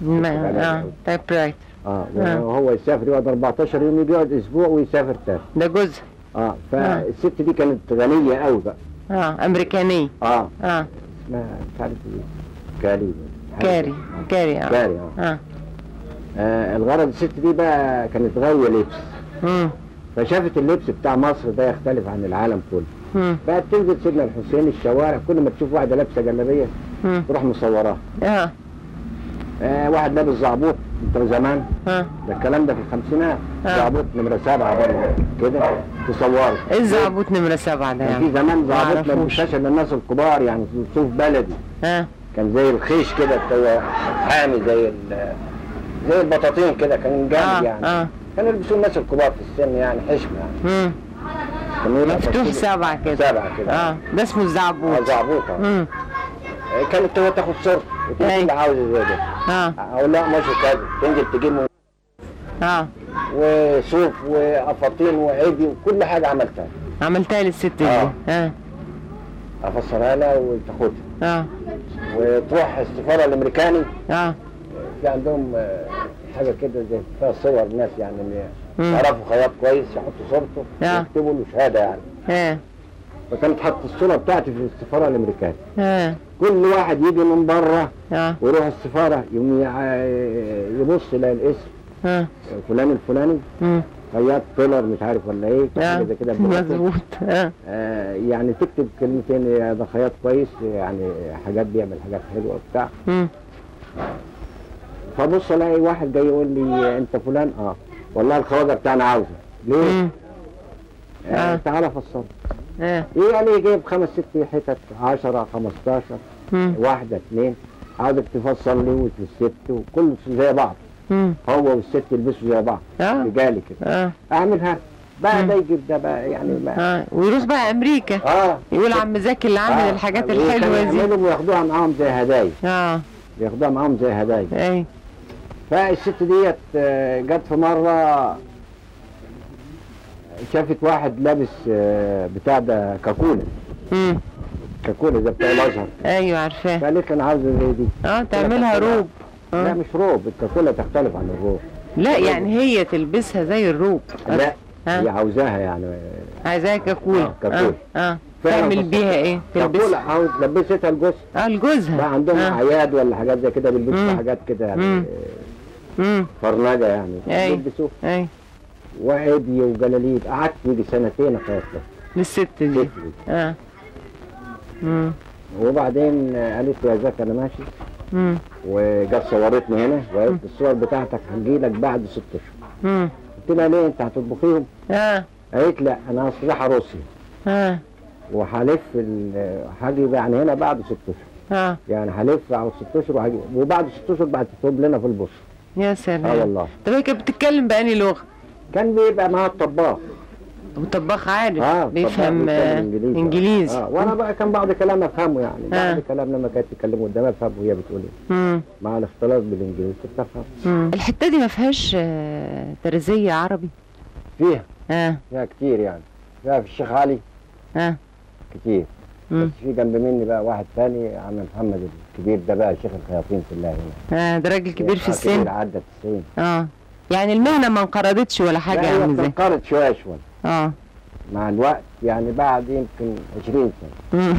Speaker 1: ما اه تايب رايتر
Speaker 4: اه
Speaker 1: آه.
Speaker 4: وهو يسافر يقعد 14 يوم يجي يقعد اسبوع ويسافر تاني
Speaker 1: ده جوزها
Speaker 4: اه فالست دي كانت غنيه قوي بقى
Speaker 1: اه امريكانيه
Speaker 4: اه
Speaker 1: اه
Speaker 4: اسمها مش عارف ايه كاري حاجة
Speaker 1: كاري
Speaker 4: كده.
Speaker 1: كاري اه
Speaker 4: كاري اه,
Speaker 1: اه
Speaker 4: آه الغرض الست دي بقى كانت غاويه لبس
Speaker 1: مم.
Speaker 4: فشافت اللبس بتاع مصر ده يختلف عن العالم كله
Speaker 1: مم.
Speaker 4: بقت تنزل سيدنا الحسين الشوارع كل ما تشوف واحده لابسه جلابيه
Speaker 1: مم.
Speaker 4: تروح مصوراها
Speaker 1: اه
Speaker 4: آه واحد لابس زعبوط انت زمان
Speaker 1: اه
Speaker 4: ده الكلام ده في الخمسينات
Speaker 1: آه.
Speaker 4: زعبوط نمره سبعه برضه كده تصوره
Speaker 1: ايه الزعبوط نمرة سبعة ده
Speaker 4: كان في
Speaker 1: يعني؟
Speaker 4: زمان زعبوط ما
Speaker 1: معرفوش.
Speaker 4: بيلبسهاش الا الناس الكبار يعني صوف بلدي
Speaker 1: اه
Speaker 4: كان زي الخيش كده بتاع حامي زي ال- زي البطاطين كده كان
Speaker 1: اه
Speaker 4: جامد يعني
Speaker 1: اه
Speaker 4: كانوا يلبسوه الناس الكبار في السن يعني حشمه يعني
Speaker 1: مم.
Speaker 4: كانوا يلبسوا
Speaker 1: مفتوح
Speaker 4: كده-
Speaker 1: سبعة كده
Speaker 4: سبعه كده
Speaker 1: اه ده اسمه
Speaker 4: اه
Speaker 1: الزعبوط
Speaker 4: زعبوطه
Speaker 1: مم.
Speaker 4: كانت هو تاخد صورته وتقول
Speaker 1: أي.
Speaker 4: اللي عاوزه زي ده
Speaker 1: اه
Speaker 4: او لا مش كده تنزل تجيب من-
Speaker 1: اه
Speaker 4: وصوف وقفاطين وعيدي وكل حاجه عملتها
Speaker 1: عملتها للست دي
Speaker 4: آه.
Speaker 1: اه
Speaker 4: افسرها لها وتاخدها
Speaker 1: اه
Speaker 4: وتروح السفاره الامريكاني
Speaker 1: اه
Speaker 4: في عندهم آه، حاجه كده زي فيها صور ناس يعني اللي
Speaker 1: مم.
Speaker 4: يعرفوا خياط كويس يحطوا صورته
Speaker 1: آه.
Speaker 4: ويكتبوا له شهاده يعني
Speaker 1: اه
Speaker 4: فكانت حط الصوره بتاعتي في السفاره الامريكانيه
Speaker 1: اه
Speaker 4: كل واحد يجي من بره
Speaker 1: اه
Speaker 4: ويروح السفاره يقوم يع- يبص يلاقي الاسم
Speaker 1: اه
Speaker 4: فلان الفلاني
Speaker 1: مم.
Speaker 4: خياط تيلر مش عارف ولا ايه
Speaker 1: اه
Speaker 4: حاجه زي كده بلغته.
Speaker 1: مظبوط اه
Speaker 4: آه يعني تكتب كلمتين يا ده خياط كويس يعني حاجات بيعمل حاجات حلوه وبتاع
Speaker 1: مم.
Speaker 4: فبص الاقي واحد جاي يقول لي انت فلان اه والله الخواجه بتاعنا عاوزه ليه؟
Speaker 1: مم.
Speaker 4: آه
Speaker 1: آه.
Speaker 4: تعالى فصل
Speaker 1: اه
Speaker 4: ايه يعني جايب خمس ست حتت 10 15
Speaker 1: مم.
Speaker 4: واحده اثنين عاوزك تفصل لي والست وكل زي بعض
Speaker 1: مم.
Speaker 4: هو والست يلبسوا زي بعض
Speaker 1: اه
Speaker 4: رجالي كده
Speaker 1: اه
Speaker 4: اعملها بقى
Speaker 1: مم.
Speaker 4: ده يجيب ده بقى يعني ما
Speaker 1: اه ويروح بقى امريكا
Speaker 4: اه
Speaker 1: يقول عم زكي اللي عامل
Speaker 4: آه.
Speaker 1: الحاجات
Speaker 4: وكانوا
Speaker 1: الحلوه دي
Speaker 4: يعملوا وياخدوها معاهم زي هدايا
Speaker 1: اه
Speaker 4: ياخدوها معاهم زي هدايا
Speaker 1: اي
Speaker 4: فالست ديت آه، جت في مرة شافت واحد لابس آه، بتاع ده كاكولا
Speaker 1: امم
Speaker 4: كاكولا ده بتاع الازهر
Speaker 1: ايوه عارفاه
Speaker 4: فقالت لي انا عاوزه زي دي
Speaker 1: اه تعملها روب
Speaker 4: لا
Speaker 1: آه.
Speaker 4: مش روب الكاكولا تختلف عن الروب
Speaker 1: لا يعني هي تلبسها زي الروب
Speaker 4: لا
Speaker 1: ها؟
Speaker 4: هي عاوزاها يعني
Speaker 1: عايزاها كاكولا
Speaker 4: آه، كاكولا.
Speaker 1: اه, آه.
Speaker 4: فعلا
Speaker 1: تعمل
Speaker 4: بس-
Speaker 1: بيها ايه
Speaker 4: كاكولا
Speaker 1: تلبسها
Speaker 4: عاوز لبستها الجثة
Speaker 1: اه لجوزها
Speaker 4: بقى عندهم
Speaker 1: آه.
Speaker 4: اعياد ولا حاجات زي كده بيلبسوا
Speaker 1: مم.
Speaker 4: حاجات كده يعني
Speaker 1: مم.
Speaker 4: آه،
Speaker 1: امم
Speaker 4: فرنجة يعني
Speaker 1: أي.
Speaker 4: يلبسوها
Speaker 1: اي
Speaker 4: وعيدي وجلاليب قعدت يجي سنتين اخاف
Speaker 1: للست دي اه امم
Speaker 4: وبعدين قالت لي يا زكي انا ماشي
Speaker 1: امم
Speaker 4: وجت صورتني هنا وقالت الصور بتاعتك هتجيلك بعد ست اشهر
Speaker 1: امم
Speaker 4: قلت لها ليه انت هتطبخيهم؟
Speaker 1: اه
Speaker 4: قالت لا انا اصل رايحه روسيا
Speaker 1: اه
Speaker 4: وهلف ال- هاجي يعني هنا بعد ست اشهر
Speaker 1: اه
Speaker 4: يعني هلف على ست اشهر وهاجي وبعد ست اشهر بعد تكتب لنا في البوسطه
Speaker 1: يا سلام
Speaker 4: اه والله
Speaker 1: طب هي كانت بتتكلم بأني لغة
Speaker 4: كان بيبقى معاها الطباخ
Speaker 1: وطباخ عارف
Speaker 4: اه
Speaker 1: بيفهم
Speaker 4: الطباخ
Speaker 1: آه،
Speaker 4: بيتكلم انجليزي
Speaker 1: انجليزي
Speaker 4: اه وانا بقى كان بعض كلام افهمه يعني
Speaker 1: آه.
Speaker 4: بعض كلام لما كانت تتكلم قدامي افهمه وهي بتقول ايه
Speaker 1: مم.
Speaker 4: مع الاختلاط بالانجليزي كنت افهم
Speaker 1: مم. الحتة دي ما فيهاش آه، ترزية عربي
Speaker 4: فيها
Speaker 1: اه
Speaker 4: فيها كتير يعني فيها في الشيخ علي
Speaker 1: اه
Speaker 4: كتير
Speaker 1: مم.
Speaker 4: بس في جنب مني بقى واحد تاني عم محمد الكبير ده بقى شيخ الخياطين في الله هنا
Speaker 1: اه ده راجل كبير في
Speaker 4: آه،
Speaker 1: السن
Speaker 4: كبير عدى 90
Speaker 1: اه يعني المهنة ما انقرضتش ولا حاجة
Speaker 4: لا
Speaker 1: يا
Speaker 4: هي
Speaker 1: عم زي
Speaker 4: اتنقرت شويه شويه
Speaker 1: اه
Speaker 4: مع الوقت يعني بعد يمكن 20 سنه
Speaker 1: مم.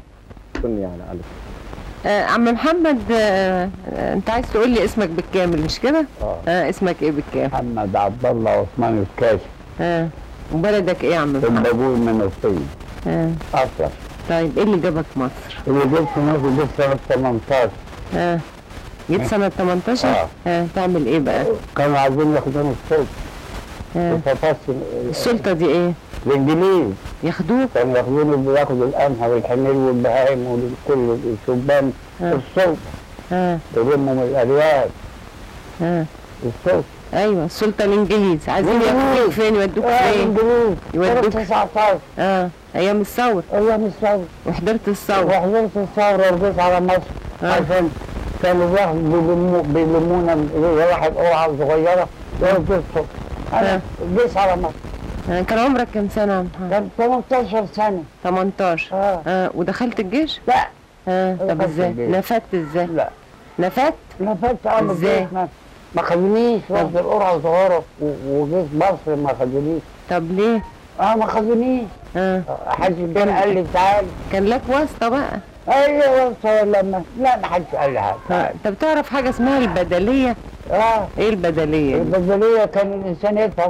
Speaker 4: كنا يعني ألف
Speaker 1: آه، عم محمد آه، آه، انت عايز تقول لي اسمك بالكامل مش كده؟
Speaker 5: اه
Speaker 1: اه اسمك ايه بالكامل؟
Speaker 5: محمد عبد الله عثمان الكاشف
Speaker 1: اه وبلدك ايه يا عم محمد؟
Speaker 5: البابور من الصين
Speaker 1: اه
Speaker 5: اصلا
Speaker 1: طيب ايه اللي جابك مصر؟
Speaker 5: اللي جبت مصر جبت سنة 18
Speaker 1: اه جيت سنة 18
Speaker 5: آه.
Speaker 1: اه تعمل ايه بقى؟
Speaker 5: كانوا عايزين ياخدوني السلطة
Speaker 1: اه
Speaker 5: ففصل
Speaker 1: السلطة دي ايه؟
Speaker 5: الانجليز
Speaker 1: ياخدوك
Speaker 5: كانوا ياخدوني بياخدوا القمح والحمير والبهائم وكل الشبان
Speaker 1: آه.
Speaker 5: السلطة
Speaker 1: اه
Speaker 5: يلموا من الارياف
Speaker 1: اه
Speaker 5: السلطة
Speaker 1: ايوه السلطة الانجليز عايزين ياخدوك فين يودوك
Speaker 5: اه
Speaker 1: فين؟
Speaker 5: الانجليز
Speaker 1: يودوك.
Speaker 5: سنة 19
Speaker 1: اه ايام الثورة
Speaker 5: ايام الثورة
Speaker 1: وحضرت الثورة
Speaker 5: وحضرت الثورة ورجعت على مصر
Speaker 1: آه.
Speaker 5: عشان كانوا بياخدوا بيلمو- بيلمونا واحد قرعة صغيرة ورجعت أنا
Speaker 1: آه.
Speaker 5: جيت على مصر
Speaker 1: آه. كان عمرك كام سنة يا محمد؟
Speaker 5: كان 18 سنة
Speaker 1: 18
Speaker 5: اه
Speaker 1: اه ودخلت الجيش؟
Speaker 5: لا
Speaker 1: اه طب
Speaker 5: دخلت
Speaker 1: ازاي؟
Speaker 5: الجيش.
Speaker 1: نفدت ازاي؟
Speaker 5: لا
Speaker 1: نفات
Speaker 5: نفدت اه من
Speaker 1: إزاي؟
Speaker 5: البيت ما ما خدونيش رحت القرعه صغيره و- وجيت مصر ما خدونيش
Speaker 1: طب ليه
Speaker 5: اه ما خدونيش
Speaker 1: اه
Speaker 5: حد كان قال لي تعال
Speaker 1: كان لك واسطه بقى
Speaker 5: ايوه وصل لما لا ما حدش قال لي حاجه
Speaker 1: اه
Speaker 5: تعال.
Speaker 1: طب تعرف حاجه اسمها البدليه
Speaker 5: اه
Speaker 1: ايه البدليه دي؟
Speaker 5: البدليه كان الانسان يدفع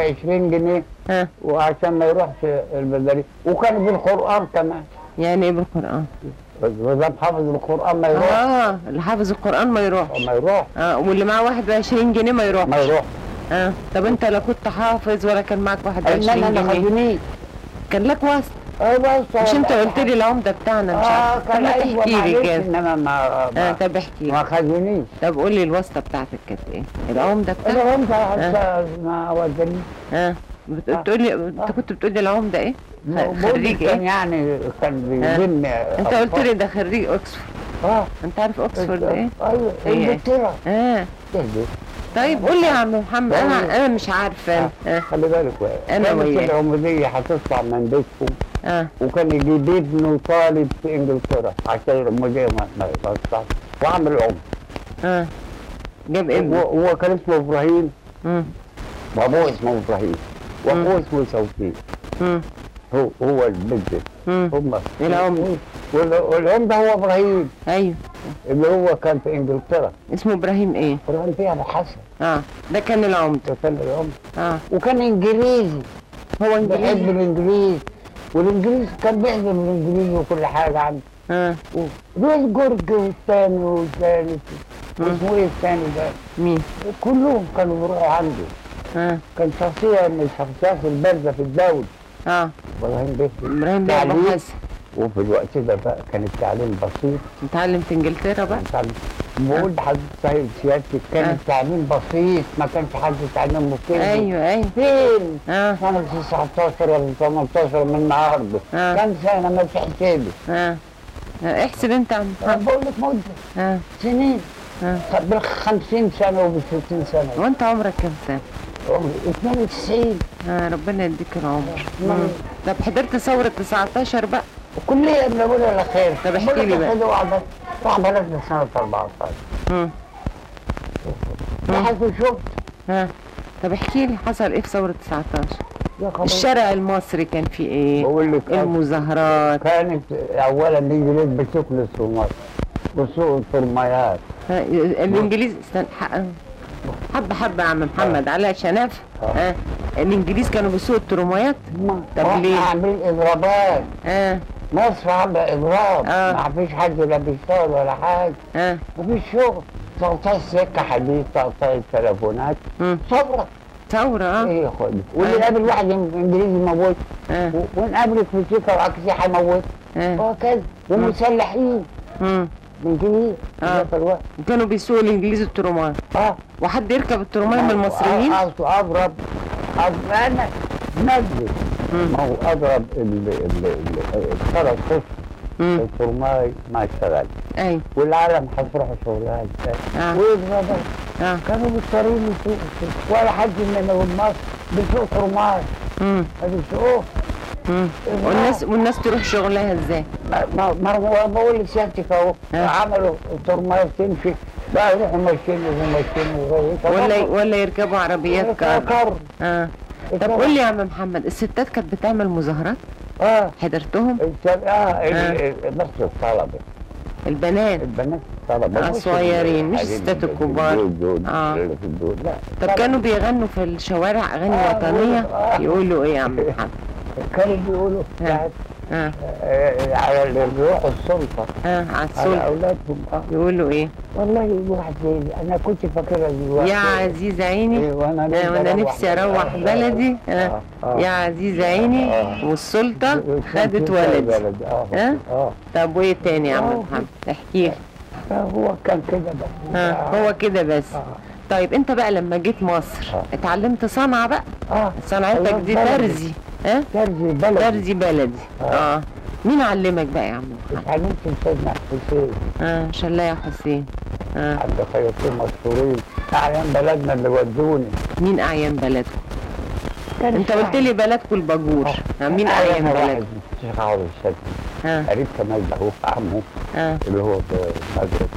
Speaker 5: 21 جنيه
Speaker 1: ها
Speaker 5: وعشان ما يروحش البدليه وكان بالقران كمان
Speaker 1: يعني ايه بالقران
Speaker 5: ما دام حافظ القران ما يروح
Speaker 1: اه اللي حافظ القران ما يروحش
Speaker 5: ما يروح
Speaker 1: اه واللي معاه 21 جنيه ما يروحش
Speaker 5: ما يروح
Speaker 1: اه طب انت لا كنت حافظ ولا كان معاك
Speaker 5: انما
Speaker 1: 21
Speaker 5: ما
Speaker 1: جنيه
Speaker 5: خدونيش
Speaker 1: كان لك واسطه
Speaker 5: اه بس
Speaker 1: مش انت قلت لي العمده بتاعنا مش
Speaker 5: اه
Speaker 1: عارف طب
Speaker 5: كان
Speaker 1: ما
Speaker 5: ايوه
Speaker 1: تحكي لي
Speaker 5: معلش
Speaker 1: كده
Speaker 5: انما ما
Speaker 1: اه
Speaker 5: ما,
Speaker 1: طب احكي
Speaker 5: ما
Speaker 1: لي
Speaker 5: خدونيش
Speaker 1: طب قول لي الواسطه بتاعتك كانت ايه العمده بتاعتك
Speaker 5: انا انت حتى ما ودنيش
Speaker 1: اه بتقول لي انت كنت بتقول لي العمده ايه خ- خريج
Speaker 5: كان
Speaker 1: ايه
Speaker 5: يعني كان بيلم
Speaker 1: انت قلت لي ده خريج اوكسفورد
Speaker 5: اه
Speaker 1: انت عارف اوكسفورد ايه
Speaker 5: ايوه
Speaker 1: هي ايه؟
Speaker 5: انجلترا
Speaker 1: اه
Speaker 5: تهدي.
Speaker 1: طيب قول لي يا عم محمد انا انا مش عارفه اه
Speaker 5: خلي بالك بقى
Speaker 1: أنا
Speaker 5: كانت
Speaker 1: وياك.
Speaker 5: العمودية هتطلع من بيتكم
Speaker 1: اه
Speaker 5: وكان يجيب ابنه طالب في انجلترا عشان العمودية ما ما ما تطلعش وعمل عمر
Speaker 1: اه جاب ابنه
Speaker 5: هو هو كان اسمه ابراهيم
Speaker 1: مم.
Speaker 5: وابوه اسمه ابراهيم
Speaker 1: مم.
Speaker 5: واخوه اسمه توفيق
Speaker 1: مم.
Speaker 5: هو هو البنت
Speaker 1: مم.
Speaker 5: هم
Speaker 1: العمدة.
Speaker 5: وال- والعمدة هو ابراهيم
Speaker 1: ايوه
Speaker 5: اللي هو كان في انجلترا
Speaker 1: اسمه ابراهيم ايه
Speaker 5: ابراهيم فيها ابو حسن
Speaker 1: اه ده كان العمده
Speaker 5: ده كان العمدة
Speaker 1: اه
Speaker 5: وكان انجليزي
Speaker 1: هو
Speaker 5: بيحب
Speaker 1: انجليزي
Speaker 5: الانجليز والانجليز كان بيحضر الانجليز وكل حاجه عنده
Speaker 1: اه
Speaker 5: دول جورج والثاني والثاني واسمه ايه الثاني ده
Speaker 1: مين
Speaker 5: كلهم كانوا بيروحوا عنده
Speaker 1: اه
Speaker 5: كان شخصيه من الشخصيات البارزه في الدولة
Speaker 1: اه
Speaker 5: ابراهيم بيه
Speaker 1: ابراهيم بيه ابو
Speaker 5: تعليم.
Speaker 1: حسن
Speaker 5: وفي الوقت ده بقى كان التعليم بسيط
Speaker 1: متعلم في انجلترا بقى
Speaker 5: كان تعليم بقول لحضرتك سيد سيادتك كان
Speaker 1: آه.
Speaker 5: التعليم بسيط ما كانش حد يتعلمه كده
Speaker 1: ايوه ايوه
Speaker 5: فين؟
Speaker 1: اه
Speaker 5: سنة 19 ولا 18 من النهارده
Speaker 1: آه.
Speaker 5: كم سنة ما في حسابي
Speaker 1: اه آه، احسب انت يا عم
Speaker 5: أنا
Speaker 1: محمد
Speaker 5: بقول لك مدة
Speaker 1: اه
Speaker 5: سنين
Speaker 1: آه.
Speaker 5: بال 50 سنة وبال 60 سنة
Speaker 1: وانت عمرك كام سنه
Speaker 5: عمري 92
Speaker 1: آه ربنا يديك العمر
Speaker 5: نعم.
Speaker 1: مم. طب حضرت ثورة 19 بقى
Speaker 5: كلية ابن ابونا على خير
Speaker 1: طب احكي
Speaker 5: بقول
Speaker 1: لي
Speaker 5: لك
Speaker 1: بقى.
Speaker 5: أخذوا واحدة راح بلدنا سنة 14
Speaker 1: مم.
Speaker 5: لحد شفت
Speaker 1: ها طب احكي لي حصل ايه في ثورة 19
Speaker 5: يا خبر
Speaker 1: الشارع المصري كان فيه ايه
Speaker 5: بقول لك
Speaker 1: المظاهرات
Speaker 5: كانت اولا الانجليز بتكنس في مصر وسوق الفرمايات
Speaker 1: ها، الانجليز استنى حق- حبة حبة يا عم محمد على شناف ها الانجليز كانوا بيسوقوا الترمايات طب
Speaker 5: واحنا
Speaker 1: ليه؟
Speaker 5: عاملين اضرابات
Speaker 1: اه
Speaker 5: مصر عامله اضراب
Speaker 1: آه.
Speaker 5: ما فيش حد لا بيشتغل ولا حاجه
Speaker 1: اه
Speaker 5: مفيش شغل تقطيع سكه حديد تقطيع التليفونات
Speaker 1: مم.
Speaker 5: ثوره
Speaker 1: ثورة اه
Speaker 5: ايه يا اخويا واللي قابل واحد انجليزي موت
Speaker 1: اه
Speaker 5: و- ونقابلك في سكه وعكسي هيموت
Speaker 1: اه
Speaker 5: وهكذا ومسلحين
Speaker 1: مم.
Speaker 5: انجليز
Speaker 1: آه.
Speaker 5: في الوقت
Speaker 1: وكانوا بيسوقوا الانجليز الترماي
Speaker 5: اه
Speaker 1: وحد يركب الترماي من المصريين
Speaker 5: أ- أ- اضرب أضرب انا نزل
Speaker 1: مم.
Speaker 5: ما هو اضرب ال- ال- ال- الثلاث اشهر
Speaker 1: مم.
Speaker 5: الفرماي ما اشتغل
Speaker 1: اي
Speaker 5: والعالم هتروح شغلها ازاي
Speaker 1: آه.
Speaker 5: ويضربوا
Speaker 1: اه
Speaker 5: كانوا مضطرين يسوقوا ولا حد من مصر بيسوق فرماي
Speaker 1: مم.
Speaker 5: ما بيسوقوه
Speaker 1: مم. والناس والناس تروح شغلها ازاي
Speaker 5: ما ما ما هو بقول لسيادتك اهو
Speaker 1: آه.
Speaker 5: عملوا الترماي تمشي بقى يروحوا ماشيين وماشيين ويروحوا
Speaker 1: ولا ولا يركبوا عربيات كار
Speaker 5: كار
Speaker 1: اه طب قول لي يا عم محمد الستات كانت بتعمل مظاهرات
Speaker 5: اه
Speaker 1: حضرتهم
Speaker 5: الشب- اه ال- ال- بس الطلبه
Speaker 1: البنات
Speaker 5: البنات الطلبه
Speaker 1: آه،
Speaker 5: مش
Speaker 1: صغيرين، مش
Speaker 5: الحاجات
Speaker 1: الستات
Speaker 5: اللي
Speaker 1: الكبار.
Speaker 5: دول دول
Speaker 1: آه.
Speaker 5: اللي في الدول لا
Speaker 1: طب
Speaker 5: طبعاً.
Speaker 1: كانوا بيغنوا في الشوارع اغاني
Speaker 5: آه،
Speaker 1: وطنيه
Speaker 5: آه.
Speaker 1: يقولوا ايه يا عم محمد
Speaker 5: كانوا بيقولوا
Speaker 1: آه.
Speaker 5: ساعات
Speaker 1: اه
Speaker 5: آه، على اللي بيروحوا السلطه
Speaker 1: اه على
Speaker 5: على
Speaker 1: السلطه
Speaker 5: اولادهم اه
Speaker 1: يقولوا ايه
Speaker 5: والله واحد زي دي. انا كنت فاكرها دلوقتي
Speaker 1: يا عزيز عيني
Speaker 5: إيه، وانا
Speaker 1: آه، وانا نفسي اروح بلدي آه. يا عزيز عيني
Speaker 5: آه.
Speaker 1: والسلطه خدت ولدي
Speaker 5: بلد اه
Speaker 1: آه؟
Speaker 5: اه
Speaker 1: طب وايه تاني يا عم
Speaker 5: آه.
Speaker 1: محمد احكي لي
Speaker 5: هو كان كده بس
Speaker 1: ها هو كده بس
Speaker 5: آه.
Speaker 1: طيب انت بقى لما جيت مصر
Speaker 5: آه.
Speaker 1: اتعلمت صنعة بقى
Speaker 5: اه
Speaker 1: صنعتك دي
Speaker 5: بلدي.
Speaker 1: ترزي ها
Speaker 5: ترزي بلد
Speaker 1: ترزي بلدي
Speaker 5: آه.
Speaker 1: اه مين علمك بقى يا عم محمد
Speaker 5: اتعلمت من سيدنا حسين
Speaker 1: اه شلا يا حسين اه
Speaker 5: عند خياطين مشهورين اعيان بلدنا اللي ودوني
Speaker 1: مين اعيان بلدكم
Speaker 5: كان
Speaker 1: انت قلت لي بلدكم الباجور آه. مين اعيان
Speaker 5: واحد
Speaker 1: بلدكم
Speaker 5: الشيخ عوض الشد
Speaker 1: اه
Speaker 5: قريب كمال له عمه
Speaker 1: اه
Speaker 5: اللي هو في المغرب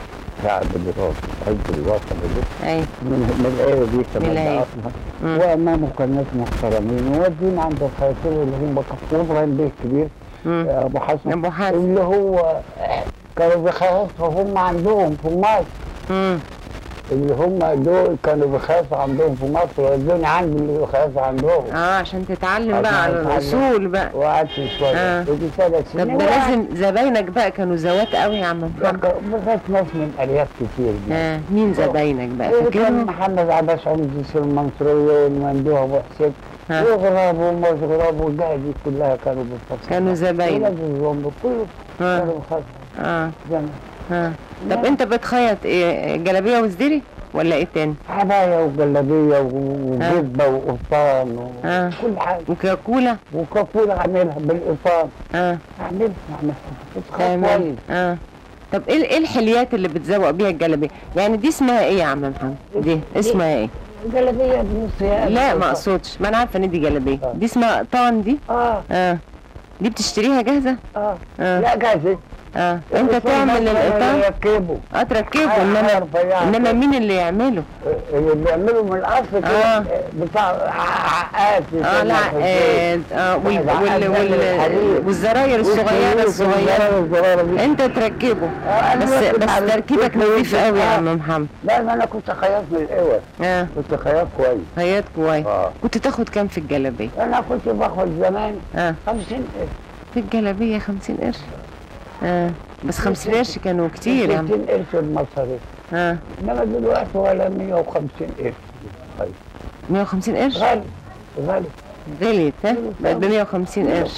Speaker 5: بتاع بالرصاص حزب الوطن ده
Speaker 1: اي
Speaker 5: من من الآية دي كمان
Speaker 1: الآية.
Speaker 5: ده أصلا وأمامه كان ناس محترمين وودين عند الخياطين اللي هم كان إبراهيم بيه الكبير
Speaker 1: مم.
Speaker 5: أبو حسن
Speaker 1: أبو حسن.
Speaker 5: اللي هو كانوا بيخيطوا هم عندهم في مصر
Speaker 1: مم.
Speaker 5: اللي هم دول كانوا بيخيطوا عندهم في مصر ودوني عندي اللي بيخيطوا عندهم
Speaker 1: اه عشان تتعلم بقى
Speaker 5: عشان
Speaker 1: على
Speaker 5: أتعلم.
Speaker 1: الأصول بقى
Speaker 5: وقعدت شوية
Speaker 1: آه.
Speaker 5: ودي ثلاث
Speaker 1: طب
Speaker 5: سنين
Speaker 1: ده لازم زباينك بقى كانوا زوات قوي يا عم محمد
Speaker 5: بغيت ناس من أرياف كتير دي.
Speaker 1: آه. مين زباينك بقى
Speaker 5: كان
Speaker 1: فاكرهم؟
Speaker 5: محمد عباس عمدي في المنصورية والمندوب أبو حسين
Speaker 1: ها.
Speaker 5: وغراب ومش غراب والجهة دي كلها كانوا بالفصل
Speaker 1: كانوا زباينك
Speaker 5: ولاد الزومب كله
Speaker 1: اه
Speaker 5: كانوا بخصم
Speaker 1: اه
Speaker 5: زمان
Speaker 1: اه طب انت بتخيط ايه جلابيه وزدري ولا ايه تاني؟
Speaker 5: عباية وجلابية و- وجبة وقفطان
Speaker 1: آه.
Speaker 5: وكل حاجة
Speaker 1: وكاكولا
Speaker 5: وكفولة أعملها بالقفطان
Speaker 1: اه
Speaker 5: أعملها أعملها بتخاف
Speaker 1: تمام
Speaker 5: كويس
Speaker 1: اه طب ايه ايه الحليات اللي بتزوق بيها الجلابيه؟ يعني دي اسمها ايه يا عم محمد؟ دي اسمها ايه؟
Speaker 5: جلابية بنص يا
Speaker 1: لا ما اقصدش ما انا عارفه ان دي جلابيه دي اسمها قطان دي
Speaker 5: اه
Speaker 1: اه دي بتشتريها جاهزه؟
Speaker 5: اه
Speaker 1: اه
Speaker 5: لا جاهزة
Speaker 1: اه انت تعمل القطان
Speaker 5: يركبه
Speaker 1: اه تركبه
Speaker 5: آه،
Speaker 1: انما
Speaker 5: عارفة يعني.
Speaker 1: انما مين اللي يعمله؟
Speaker 5: اللي بيعملوا من الاصل كده
Speaker 1: آه.
Speaker 5: بتاع عقاد
Speaker 1: اه لا آه اه وال وال وال والزراير الصغيره الصغيره
Speaker 5: الصغيره
Speaker 1: انت تركبه
Speaker 5: آه، أنا
Speaker 1: بس
Speaker 5: باخد
Speaker 1: بس
Speaker 5: على
Speaker 1: تركيبك
Speaker 5: الفكرة
Speaker 1: نظيف
Speaker 5: دي.
Speaker 1: قوي يا
Speaker 5: آه.
Speaker 1: عم محمد
Speaker 5: لا ما انا كنت خياط من الاول
Speaker 1: اه
Speaker 5: كنت خياط كويس
Speaker 1: خياط كويس
Speaker 5: اه
Speaker 1: كنت تاخد كام في الجلابيه؟
Speaker 5: انا كنت باخد زمان
Speaker 1: اه
Speaker 5: 50 قرش
Speaker 1: في الجلابيه 50 قرش اه بس 50 قرش كانوا كتير يا عم
Speaker 5: 60 قرش المصاريف
Speaker 1: اه
Speaker 5: انما دلوقتي ولا 150 قرش طيب
Speaker 1: 150 قرش
Speaker 5: غالي غالي
Speaker 1: غليت ها بقت ب 150 قرش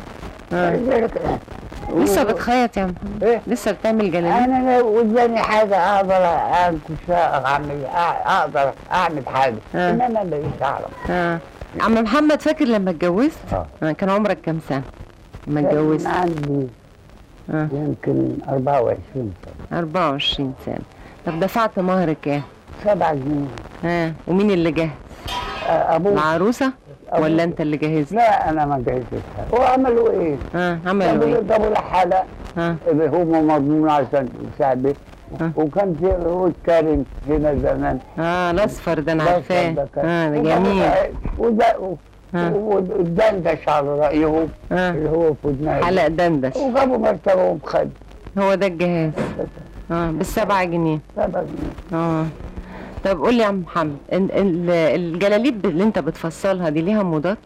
Speaker 1: اه
Speaker 5: لذلك
Speaker 1: لسه بتخيط يا محمد
Speaker 5: ايه
Speaker 1: لسه بتعمل جلابيه
Speaker 5: انا لو قدامي حاجه اقدر انكشها اعمل اقدر اعمل حاجه
Speaker 1: آه.
Speaker 5: انما ماليش اعرف
Speaker 1: اه عم محمد فاكر لما اتجوزت؟
Speaker 5: اه
Speaker 1: آه. كان عمرك كام سنه؟ لما اتجوزت
Speaker 5: كان عندي
Speaker 1: اه
Speaker 5: يمكن 24 سنه
Speaker 1: 24 سنه طب دفعت مهر كام؟
Speaker 5: 7 جنيه
Speaker 1: اه ومين اللي جهز؟
Speaker 5: آه، ابوه
Speaker 1: العروسه
Speaker 5: أبوه.
Speaker 1: ولا انت اللي جهزت؟
Speaker 5: لا انا ما جهزتش حاجه وعملوا ايه؟
Speaker 1: اه عملوا
Speaker 5: جابوا
Speaker 1: ايه؟
Speaker 5: جابوا له حلق
Speaker 1: اه
Speaker 5: اللي هم مضمون عشان يساعده
Speaker 1: آه.
Speaker 5: وكان في عود كارم هنا زمان
Speaker 1: اه الاصفر ده انا
Speaker 5: الأصفر
Speaker 1: عارفاه
Speaker 5: ده كان.
Speaker 1: اه ده
Speaker 5: وجابوا
Speaker 1: جميل
Speaker 5: له- وده
Speaker 1: آه.
Speaker 5: والدندش على رايهم
Speaker 1: اه
Speaker 5: اللي هو في ودنها
Speaker 1: حلق دندش
Speaker 5: وجابوا مرتبهم خد
Speaker 1: هو ده الجهاز اه بالسبعة جنيه
Speaker 5: سبع جنيه
Speaker 1: اه طب قول لي يا عم محمد ال- ال- الجلاليب اللي انت بتفصلها دي ليها موضات؟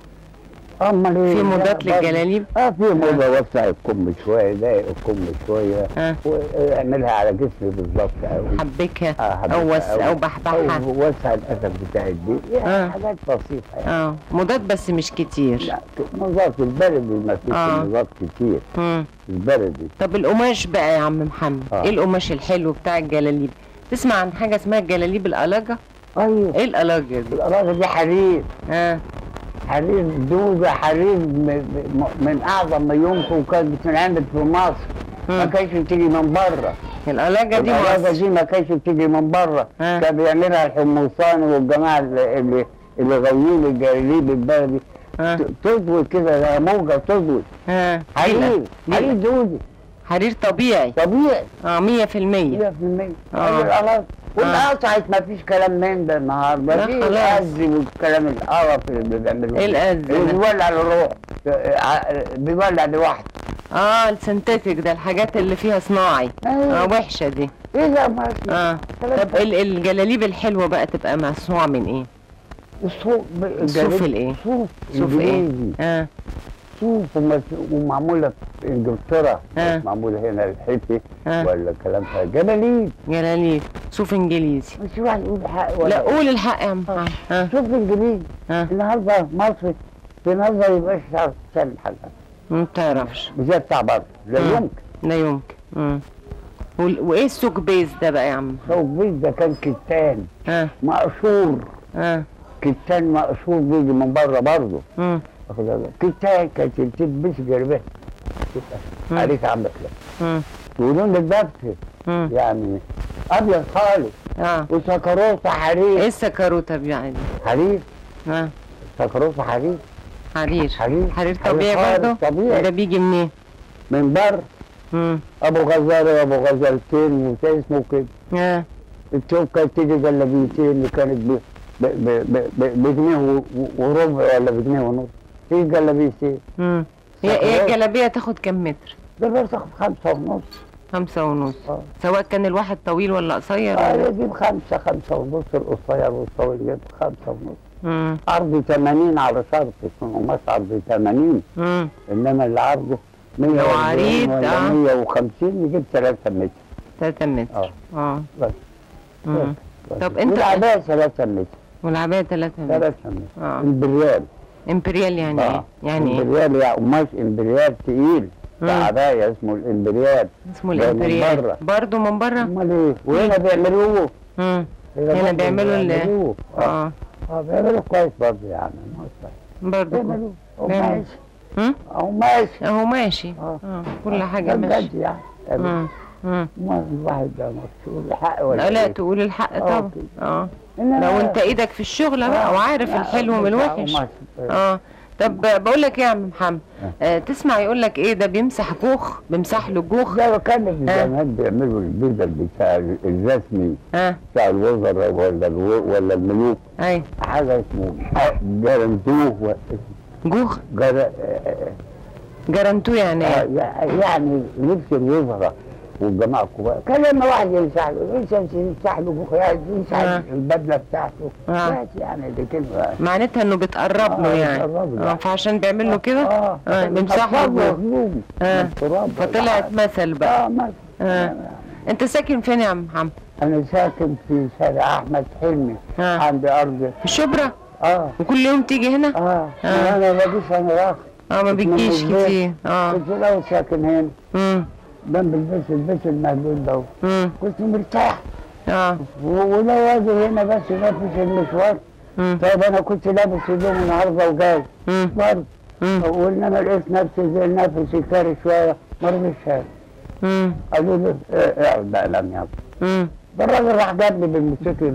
Speaker 5: امال ايه
Speaker 1: في موضات
Speaker 5: لا، برضه.
Speaker 1: للجلاليب؟
Speaker 5: اه في موضه وسع الكم شويه ضايق الكم شويه
Speaker 1: اه
Speaker 5: واعملها على جسمي بالظبط قوي
Speaker 1: حبكها
Speaker 5: آه، حبيتها
Speaker 1: او وس
Speaker 5: أوي.
Speaker 1: او بحبحها
Speaker 5: او وسع الاسد بتاعت دي يعني
Speaker 1: آه.
Speaker 5: حاجات بسيطه يعني
Speaker 1: اه موضات بس مش كتير
Speaker 5: لا نظافه البلدي ما فيش
Speaker 1: آه.
Speaker 5: نظافه كتير
Speaker 1: مم.
Speaker 5: البلدي
Speaker 1: طب القماش بقى يا عم محمد
Speaker 5: آه.
Speaker 1: ايه القماش الحلو بتاع الجلاليب تسمع عن حاجه اسمها الجلاليب القلاجه
Speaker 5: ايوه
Speaker 1: ايه القلاجه دي
Speaker 5: القراصه دي حرير
Speaker 1: اه
Speaker 5: حرير دوبة حرير م- م- من اعظم ما يمكن وكانت بتنعمل في مصر ما
Speaker 1: مم.
Speaker 5: كانش بتيجي من بره
Speaker 1: القلاجه دي
Speaker 5: القلاصه
Speaker 1: مصر
Speaker 5: دي ما كانش بتيجي من بره
Speaker 1: آه.
Speaker 5: كان بيعملها الحمصاني والجماعه اللي اللي, اللي غاويين الجلاليب البلدي
Speaker 1: اه
Speaker 5: ت- تضوي كده زي موجه تضوي
Speaker 1: اه
Speaker 5: حرير
Speaker 1: دي-
Speaker 5: حرير دودي
Speaker 1: حرير طبيعي
Speaker 5: طبيعي
Speaker 1: اه 100%
Speaker 5: 100%
Speaker 1: آه.
Speaker 5: هي القلاصه والقطعت ما فيش كلام من ده النهارده
Speaker 1: لا
Speaker 5: في
Speaker 1: خلاص.
Speaker 5: الأز والكلام القرف اللي بيعملوه
Speaker 1: ايه الأز
Speaker 5: اللي
Speaker 1: ده؟
Speaker 5: بيولع الروح بيولع لوحده
Speaker 1: اه السنتيتك ده الحاجات اللي فيها صناعي
Speaker 5: أيوة.
Speaker 1: اه وحشه دي
Speaker 5: اذا ما في
Speaker 1: اه طب ال- الجلاليب الحلوه بقى تبقى مصنوعه من ايه
Speaker 5: الصوف
Speaker 1: الصوف الايه
Speaker 5: صوف
Speaker 1: صوف ايه
Speaker 5: إنجليزي.
Speaker 1: اه
Speaker 5: صوف ومس- ومعموله في انجلترا
Speaker 1: آه.
Speaker 5: مش معموله هنا الحيتي
Speaker 1: آه.
Speaker 5: ولا كلام ده جبليد
Speaker 1: جلاليب صوف انجليزي
Speaker 5: مش واحد يقول حق ولا
Speaker 1: لا قول الحق يا عم محمد اه
Speaker 5: صوف انجليزي
Speaker 1: اه
Speaker 5: النهارده مصر في نظري يبقاش تعرف تعمل حاجه
Speaker 1: ما تعرفش
Speaker 5: مش زي بتاع بره لا
Speaker 1: آه.
Speaker 5: يمكن
Speaker 1: لا يمكن مم. وال- وايه السوق بيز ده بقى يا عم
Speaker 5: صوف بيت ده كان كتان
Speaker 1: اه
Speaker 5: مقشور
Speaker 1: اه
Speaker 5: كتان مقشور بيجي من بره برضه
Speaker 1: مم.
Speaker 5: واخد بالك؟ كتان كانت تلبس جربات
Speaker 1: مم.
Speaker 5: عليك عندك لا
Speaker 1: مم.
Speaker 5: ولون الدبس
Speaker 1: مم.
Speaker 5: يعني ابيض خالص
Speaker 1: اه
Speaker 5: وسكروته حرير
Speaker 1: ايه السكروته يعني
Speaker 5: حرير
Speaker 1: اه
Speaker 5: سكروته حرير
Speaker 1: حرير
Speaker 5: حرير
Speaker 1: حرير طبيعي
Speaker 5: خالص
Speaker 1: برضه
Speaker 5: طبيعي
Speaker 1: ده بيجي منين
Speaker 5: من بره
Speaker 1: امم
Speaker 5: ابو غزاله وابو غزالتين وشيء اسمه كده
Speaker 1: اه
Speaker 5: التوب كانت تيجي جلابيتين اللي كانت ب- ب- ب- ب- ب- بجنيه و- و- وربع ولا بجنيه ونص في جلابيتين
Speaker 1: امم هي هي الجلابيه تاخد كام متر
Speaker 5: ده بس تاخد خمسة ونص
Speaker 1: خمسة ونص
Speaker 5: اه
Speaker 1: سواء كان الواحد طويل ولا قصير
Speaker 5: آه،
Speaker 1: ولا
Speaker 5: يجيب خمسة خمسة ونص القصير والطويل يجيب خمسة ونص
Speaker 1: امم
Speaker 5: عرض 80 على شرط يكون قماش عرض 80
Speaker 1: امم
Speaker 5: انما اللي عرضه 100
Speaker 1: عريض،
Speaker 5: ولا
Speaker 1: آه.
Speaker 4: 150
Speaker 5: يجيب 3 متر
Speaker 1: 3 متر
Speaker 5: اه
Speaker 1: اه
Speaker 5: بس
Speaker 1: مم.
Speaker 5: بس.
Speaker 1: طب انت-
Speaker 5: والعباية 3 متر
Speaker 1: والعباية 3 متر
Speaker 5: 3 متر
Speaker 1: اه
Speaker 5: امبريال
Speaker 1: امبريال يعني ايه؟
Speaker 5: آه.
Speaker 1: يعني ايه؟
Speaker 5: امبريال يعني قماش امبريال تقيل
Speaker 1: مم.
Speaker 5: عباية اسمه الامبريال
Speaker 1: اسمه
Speaker 5: ده من
Speaker 1: الامبريال
Speaker 5: بره.
Speaker 1: برضه من بره؟
Speaker 5: امال ايه وهنا بيعملوه
Speaker 1: امم هنا
Speaker 5: برضه
Speaker 1: بيعملوا ال-
Speaker 5: بيعملوه. اه
Speaker 1: اه
Speaker 5: اه بيعملوا كويس برضه يعني ما هو كويس.
Speaker 1: برضه
Speaker 5: بيعملوه
Speaker 1: بيعملوا.
Speaker 5: قماش
Speaker 1: امم
Speaker 5: قماش
Speaker 1: اهو ماشي
Speaker 5: آه.
Speaker 1: اه كل حاجة
Speaker 5: ده
Speaker 1: ماشي
Speaker 5: بجد يعني
Speaker 1: امم امم
Speaker 5: ما الواحد ده مكسور الحق ولا
Speaker 1: لا لا
Speaker 5: إيه؟
Speaker 1: تقول الحق
Speaker 5: آه،
Speaker 1: طبعا
Speaker 5: كده.
Speaker 1: اه
Speaker 5: إنما-
Speaker 1: لو انت ايدك في الشغل بقى
Speaker 5: آه،
Speaker 1: وعارف
Speaker 5: آه،
Speaker 1: الحلو من
Speaker 5: بتاع
Speaker 1: الوحش
Speaker 5: قماش.
Speaker 1: اه طب بقول لك ايه يا عم محمد آه تسمع يقول لك ايه ده بيمسح جوخ بيمسح له جوخ
Speaker 5: ده كان في
Speaker 1: آه.
Speaker 5: زمان بيعملوا البدل بتاع الرسمي
Speaker 1: اه
Speaker 5: بتاع الوزراء ولا الو- ولا الملوك
Speaker 1: اي
Speaker 5: حاجه اسمه جرنتوه و-
Speaker 1: جوخ
Speaker 5: جر...
Speaker 1: جرانتو يعني
Speaker 5: آه،
Speaker 1: ايه
Speaker 5: يعني لبس الوزراء والجماعه الكبار كان لما واحد يمسح له يمسح يمسح له جوخ يعني يمسح
Speaker 1: آه.
Speaker 5: البدله بتاعته
Speaker 1: آه.
Speaker 5: بس يعني دي كلمه
Speaker 1: معناتها انه بتقرب له
Speaker 5: آه،
Speaker 1: يعني
Speaker 5: بتقرب له
Speaker 1: اه
Speaker 5: يعني.
Speaker 1: فعشان بيعمل له كده
Speaker 5: اه
Speaker 1: اه بيمسح له
Speaker 5: أصابه
Speaker 1: جوخ
Speaker 5: هجوم
Speaker 1: آه.
Speaker 5: من التراب
Speaker 1: فطلعت مثل بقى
Speaker 5: اه مثلا
Speaker 1: آه. انت ساكن فين يا عم محمد
Speaker 5: انا ساكن في شارع احمد حلمي
Speaker 1: آه.
Speaker 5: عندي ارض
Speaker 1: في شبرا
Speaker 5: اه
Speaker 1: وكل يوم تيجي هنا
Speaker 5: اه,
Speaker 1: آه.
Speaker 5: انا ما بجيش انا راخ
Speaker 1: اه ما
Speaker 5: كنت من
Speaker 1: بتجيش
Speaker 5: البيت.
Speaker 1: كتير اه
Speaker 5: كنت لو ساكن هنا
Speaker 1: امم
Speaker 5: جنب البيت البيت المهدود ده
Speaker 1: امم
Speaker 5: كنت مرتاح
Speaker 1: اه
Speaker 5: و- ولو اجي هنا بس نفس المشوار
Speaker 1: امم
Speaker 5: طيب انا كنت لابس هدوم النهارده وجاي
Speaker 1: امم
Speaker 5: برضه
Speaker 1: امم
Speaker 5: وانما لقيت نفسي زي نفسي كاري شويه ما رضيتش هاجي.
Speaker 1: امم
Speaker 5: قالوا لي اه، اقعد بقى لم يلا
Speaker 1: امم
Speaker 5: ده الراجل راح جابني بالموتوسيكل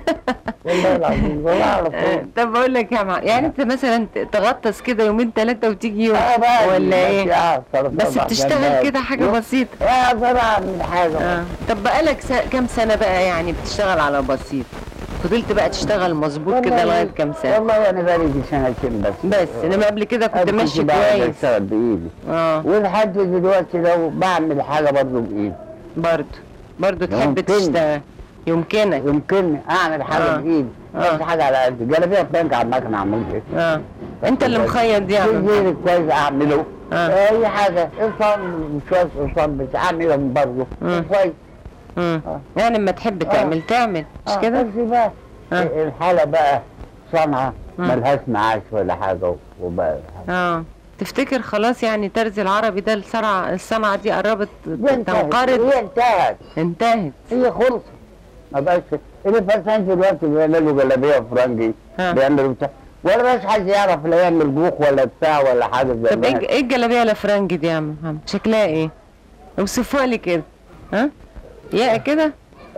Speaker 5: والله العظيم والله على
Speaker 1: آه،
Speaker 5: طول
Speaker 1: طب بقول لك يا عم يعني انت مثلا ت- تغطس كده يومين ثلاثة وتيجي يوم
Speaker 5: اه بقى
Speaker 1: ولا ايه؟
Speaker 5: آه، ثلاث
Speaker 1: بس
Speaker 5: أربع
Speaker 1: بتشتغل
Speaker 5: جنات.
Speaker 1: كده حاجة بسيطة
Speaker 5: اه طبعا من حاجه
Speaker 1: اه طب بقالك س... كام سنة بقى يعني بتشتغل على بسيط فضلت بقى تشتغل مظبوط كده
Speaker 5: والله-
Speaker 1: لغاية كام سنة
Speaker 5: والله انا بقالي يجي سنتين بس
Speaker 1: بس انما قبل كده كنت
Speaker 5: أنا
Speaker 1: ماشي
Speaker 5: بقى
Speaker 1: كويس
Speaker 5: بشتغل بايدي
Speaker 1: اه
Speaker 5: ولحد دلوقتي لو بعمل حاجه برضه بايدي
Speaker 1: برضه برضه تحب
Speaker 5: يمكن.
Speaker 1: تشتغل يمكنك
Speaker 5: يمكن اعمل حاجه
Speaker 1: آه.
Speaker 5: بايدي
Speaker 1: آه.
Speaker 5: بس حاجه على قد جلابيه بتنك على المكنه اعمل ايه
Speaker 1: اه انت اللي مخيط دي يا
Speaker 5: في
Speaker 1: عم
Speaker 5: غيري كويس اعمله
Speaker 1: آه.
Speaker 5: اي حاجه قرصان شويه قرصان بس اعملهم برضه
Speaker 1: مم.
Speaker 5: كويس
Speaker 1: مم.
Speaker 5: آه.
Speaker 1: يعني لما تحب تعمل تعمل مش
Speaker 5: آه،
Speaker 1: كده
Speaker 5: بس بقى
Speaker 1: آه.
Speaker 5: الحاله بقى صنعه
Speaker 1: مم.
Speaker 5: ملهاش معاش ولا حاجه وبقى
Speaker 1: اه تفتكر خلاص يعني ترزي العربي ده الصنعة الصنعة دي قربت
Speaker 5: دي انتهت.
Speaker 1: تنقرض
Speaker 5: هي انتهت
Speaker 1: انتهت
Speaker 5: هي خلصت ما بقاش اللي فاتن دلوقتي بيعملوا جلابيه فرنجي
Speaker 1: ها.
Speaker 5: بيعملوا بتاع ولا بقاش حد يعرف لا يعمل جوخ ولا بتاع ولا حاجه زي
Speaker 1: طب ايه ايه الجلابيه الافرنجي دي يا عم محمد شكلها ايه اوصفها لي كده ها يا كده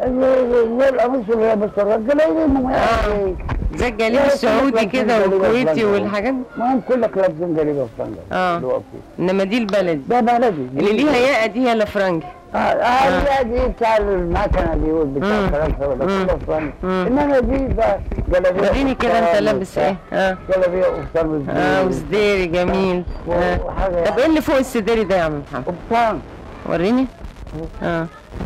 Speaker 5: زي القميص اللي هي بس الرجاله
Speaker 1: آه. زي الجليب السعودي كده والكويتي والحاجات دي
Speaker 5: المهم كلك لابسين جليبه فرنجي
Speaker 1: اه
Speaker 5: اللي هو فيه.
Speaker 1: انما دي البلدي
Speaker 5: ده بلدي
Speaker 1: اللي ليها ياقه دي هي الافرنجي
Speaker 5: اه اه دي بتاع المكنه دي والبتاع
Speaker 1: مم.
Speaker 5: الكلام ده ولا
Speaker 1: مم.
Speaker 5: كله فرنجي
Speaker 1: مم.
Speaker 5: انما دي بقى جلابيه
Speaker 1: وريني كده انت
Speaker 5: قفطان
Speaker 1: لابس
Speaker 5: وبتاع.
Speaker 1: ايه اه
Speaker 5: جلابيه قفطان
Speaker 1: اه وسديري جميل آه.
Speaker 5: وحاجه
Speaker 1: طب ايه اللي فوق السديري ده يا عم محمد
Speaker 5: قفطان
Speaker 1: وريني اه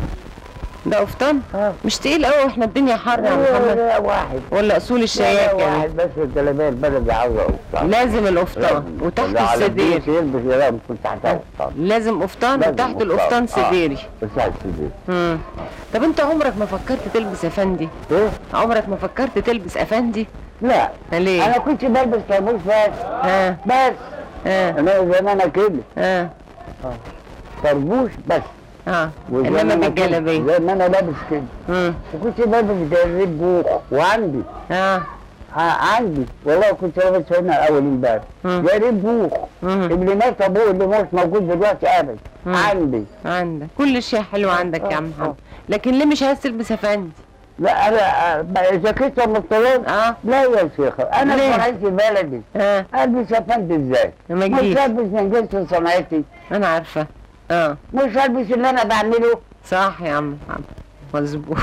Speaker 1: ده قفطان
Speaker 5: اه
Speaker 1: مش تقيل قوي واحنا الدنيا حر يا محمد
Speaker 5: لا واحد
Speaker 1: ولا اصول
Speaker 5: لا
Speaker 1: الشياكه دي
Speaker 5: واحد بس الجلابيه البلدي عاوزه قفطان
Speaker 1: لازم القفطان وتحت السدير
Speaker 5: يلبس لا ممكن تحت قفطان
Speaker 1: لازم قفطان
Speaker 5: لازم
Speaker 1: وتحت
Speaker 5: قفطان.
Speaker 1: القفطان
Speaker 5: آه.
Speaker 1: سديري
Speaker 5: بس على السدير
Speaker 1: مم. طب انت عمرك ما فكرت تلبس افندي
Speaker 5: ايه؟
Speaker 1: عمرك ما فكرت تلبس افندي
Speaker 5: لا
Speaker 1: ليه
Speaker 5: انا كنت بلبس طربوش بس
Speaker 1: ها
Speaker 5: بس
Speaker 1: ها
Speaker 5: انا زي ما انا كده
Speaker 1: ها
Speaker 5: طربوش بس
Speaker 1: اه
Speaker 5: وزي ما
Speaker 1: انما
Speaker 5: أنا كده،
Speaker 1: بالجلابيه
Speaker 5: زي ما انا لابس كده
Speaker 1: مم.
Speaker 5: وكنت بلبس جلابيه بوخ وعندي
Speaker 1: اه
Speaker 5: ع- عندي والله كنت لابس هنا اول امبارح
Speaker 1: مم.
Speaker 5: جلابيه بوخ
Speaker 1: مم.
Speaker 5: اللي مات ابوه اللي مش موجود دلوقتي ابدا
Speaker 1: مم.
Speaker 5: عندي
Speaker 1: عندك كل شيء حلو عندك يا عم
Speaker 5: آه،
Speaker 1: محمد لكن ليه مش عايز تلبس افندي
Speaker 5: لا انا بقى جاكيت البنطلون
Speaker 1: اه
Speaker 5: لا يا شيخ انا
Speaker 1: ليه؟
Speaker 5: صنعتي بلدي
Speaker 1: اه
Speaker 5: البس افندي ازاي؟
Speaker 1: ما
Speaker 5: مش
Speaker 1: تجيش
Speaker 5: لابس من جنس صنعتي
Speaker 1: انا عارفه اه
Speaker 5: مش هلبس اللي انا بعمله
Speaker 1: صح يا عم محمد مظبوط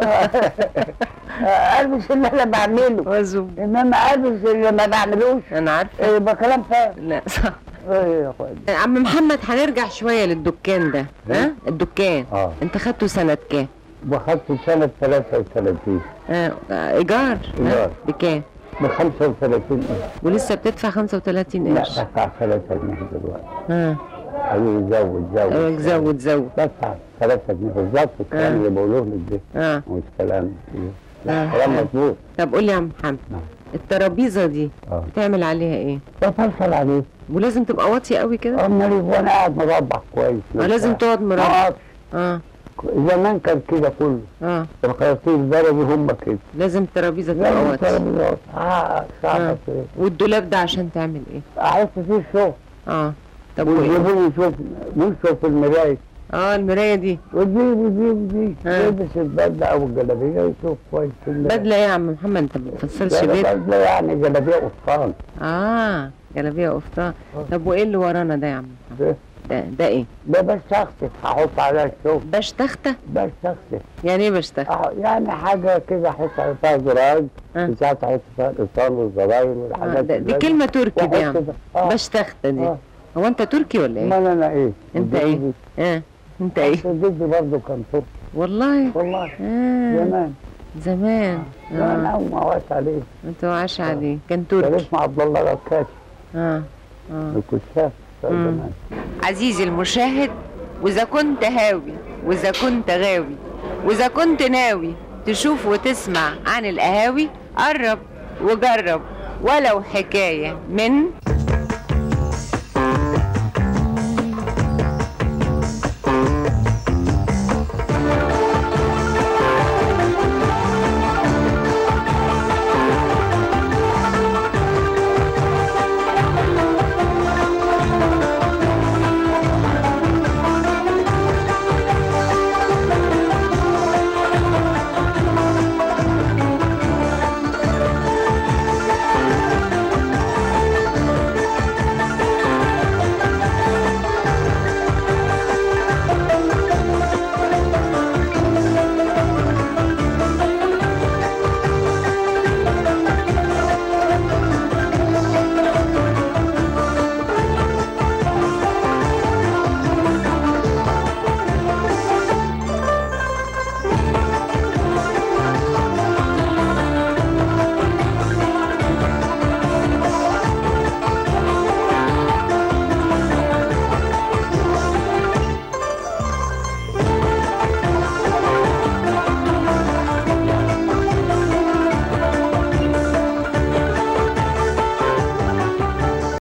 Speaker 5: البس اللي انا بعمله
Speaker 1: مظبوط
Speaker 5: انما البس اللي ما بعملوش
Speaker 1: انا عارفه
Speaker 5: إيه، يبقى كلام فارغ
Speaker 1: لا صح
Speaker 5: ايه يا اخويا
Speaker 1: عم محمد هنرجع شويه للدكان ده ها الدكان
Speaker 5: اه
Speaker 1: انت خدته سنه كام
Speaker 5: واخدت سنة 33
Speaker 1: آه ايجار
Speaker 5: إيجار.
Speaker 1: آه، بكام
Speaker 5: ب 35
Speaker 1: ولسه بتدفع 35
Speaker 5: لا
Speaker 1: قرش
Speaker 5: بدفع 3 جنيه دلوقتي
Speaker 1: اه
Speaker 5: ايوه زود زود
Speaker 1: أيوة، زود زود
Speaker 5: بدفع 3 جنيه بالظبط الكلام
Speaker 1: آه.
Speaker 5: اللي بقوله لك ده
Speaker 1: اه
Speaker 5: مش كلام
Speaker 1: آه.
Speaker 5: لا كلام مظبوط
Speaker 1: طب قول لي يا عم محمد
Speaker 5: نعم.
Speaker 1: الترابيزه دي
Speaker 5: اه
Speaker 1: بتعمل عليها ايه
Speaker 5: بفلفل عليه
Speaker 1: ولازم تبقى واطيه قوي كده
Speaker 5: امال وانا قاعد مربع كويس
Speaker 1: اه لازم تقعد مربع
Speaker 5: مربع
Speaker 1: اه
Speaker 5: زمان كان كده كله
Speaker 1: اه
Speaker 5: الخراطيم البلدي هم كده
Speaker 1: لازم الترابيزه تبقى
Speaker 5: زي
Speaker 1: واطيه
Speaker 5: الترابيزات اه صعبة
Speaker 1: آه.
Speaker 5: كده
Speaker 1: والدولاب ده عشان تعمل ايه
Speaker 5: احس فيه شغل
Speaker 1: اه طب وايه
Speaker 5: ويجيبوني يشوف يشوف في المراية
Speaker 1: اه المرايه دي
Speaker 5: ودي ودي ودي
Speaker 1: آه.
Speaker 5: يلبس البدلة أو الجلابية ويشوف كويس في المراية
Speaker 1: بدله ايه يا عم محمد انت ما بتفصلش
Speaker 5: لا،
Speaker 1: بيت
Speaker 5: بدلة يعني جلابية قفطان
Speaker 1: اه جلابيه قفطان طب وايه اللي ورانا ده يا عم محمد
Speaker 5: ده
Speaker 1: ده ده ايه
Speaker 5: ده بس تختف هحط عليها الشوف
Speaker 1: باش تخته
Speaker 5: بس تختف
Speaker 1: يعني ايه باش تخته
Speaker 5: أح- يعني حاجة كده أحط عليها فيها زراج
Speaker 1: آه.
Speaker 5: وساعات أحط فيها الإيطان والزراير
Speaker 1: آه
Speaker 5: والحاجات
Speaker 1: ده دي
Speaker 5: اللي-
Speaker 1: كلمه تركي دي يا
Speaker 5: وأحط
Speaker 1: عم
Speaker 5: ده. آه.
Speaker 1: باش تخته دي
Speaker 5: آه.
Speaker 1: هو انت تركي ولا ايه
Speaker 5: أمال أنا إيه؟
Speaker 1: أنت إيه؟
Speaker 5: جدي-
Speaker 1: اه انت ايه
Speaker 5: جدي برضه كان تركي
Speaker 1: والله
Speaker 5: والله
Speaker 1: آه.
Speaker 5: زمان
Speaker 1: زمان
Speaker 5: زمان
Speaker 1: اه
Speaker 5: أول ما وقعت عليه
Speaker 1: انت عاش عليه كان
Speaker 5: كان
Speaker 1: تركي
Speaker 5: اسمه عبد الله ركاتي
Speaker 1: اه اه
Speaker 5: الكشاف بتاع
Speaker 1: مم.
Speaker 5: زمان
Speaker 1: عزيزي المشاهد وإذا كنت هاوي وإذا كنت غاوي وإذا كنت ناوي تشوف وتسمع عن القهاوي قرب وجرب ولو حكاية من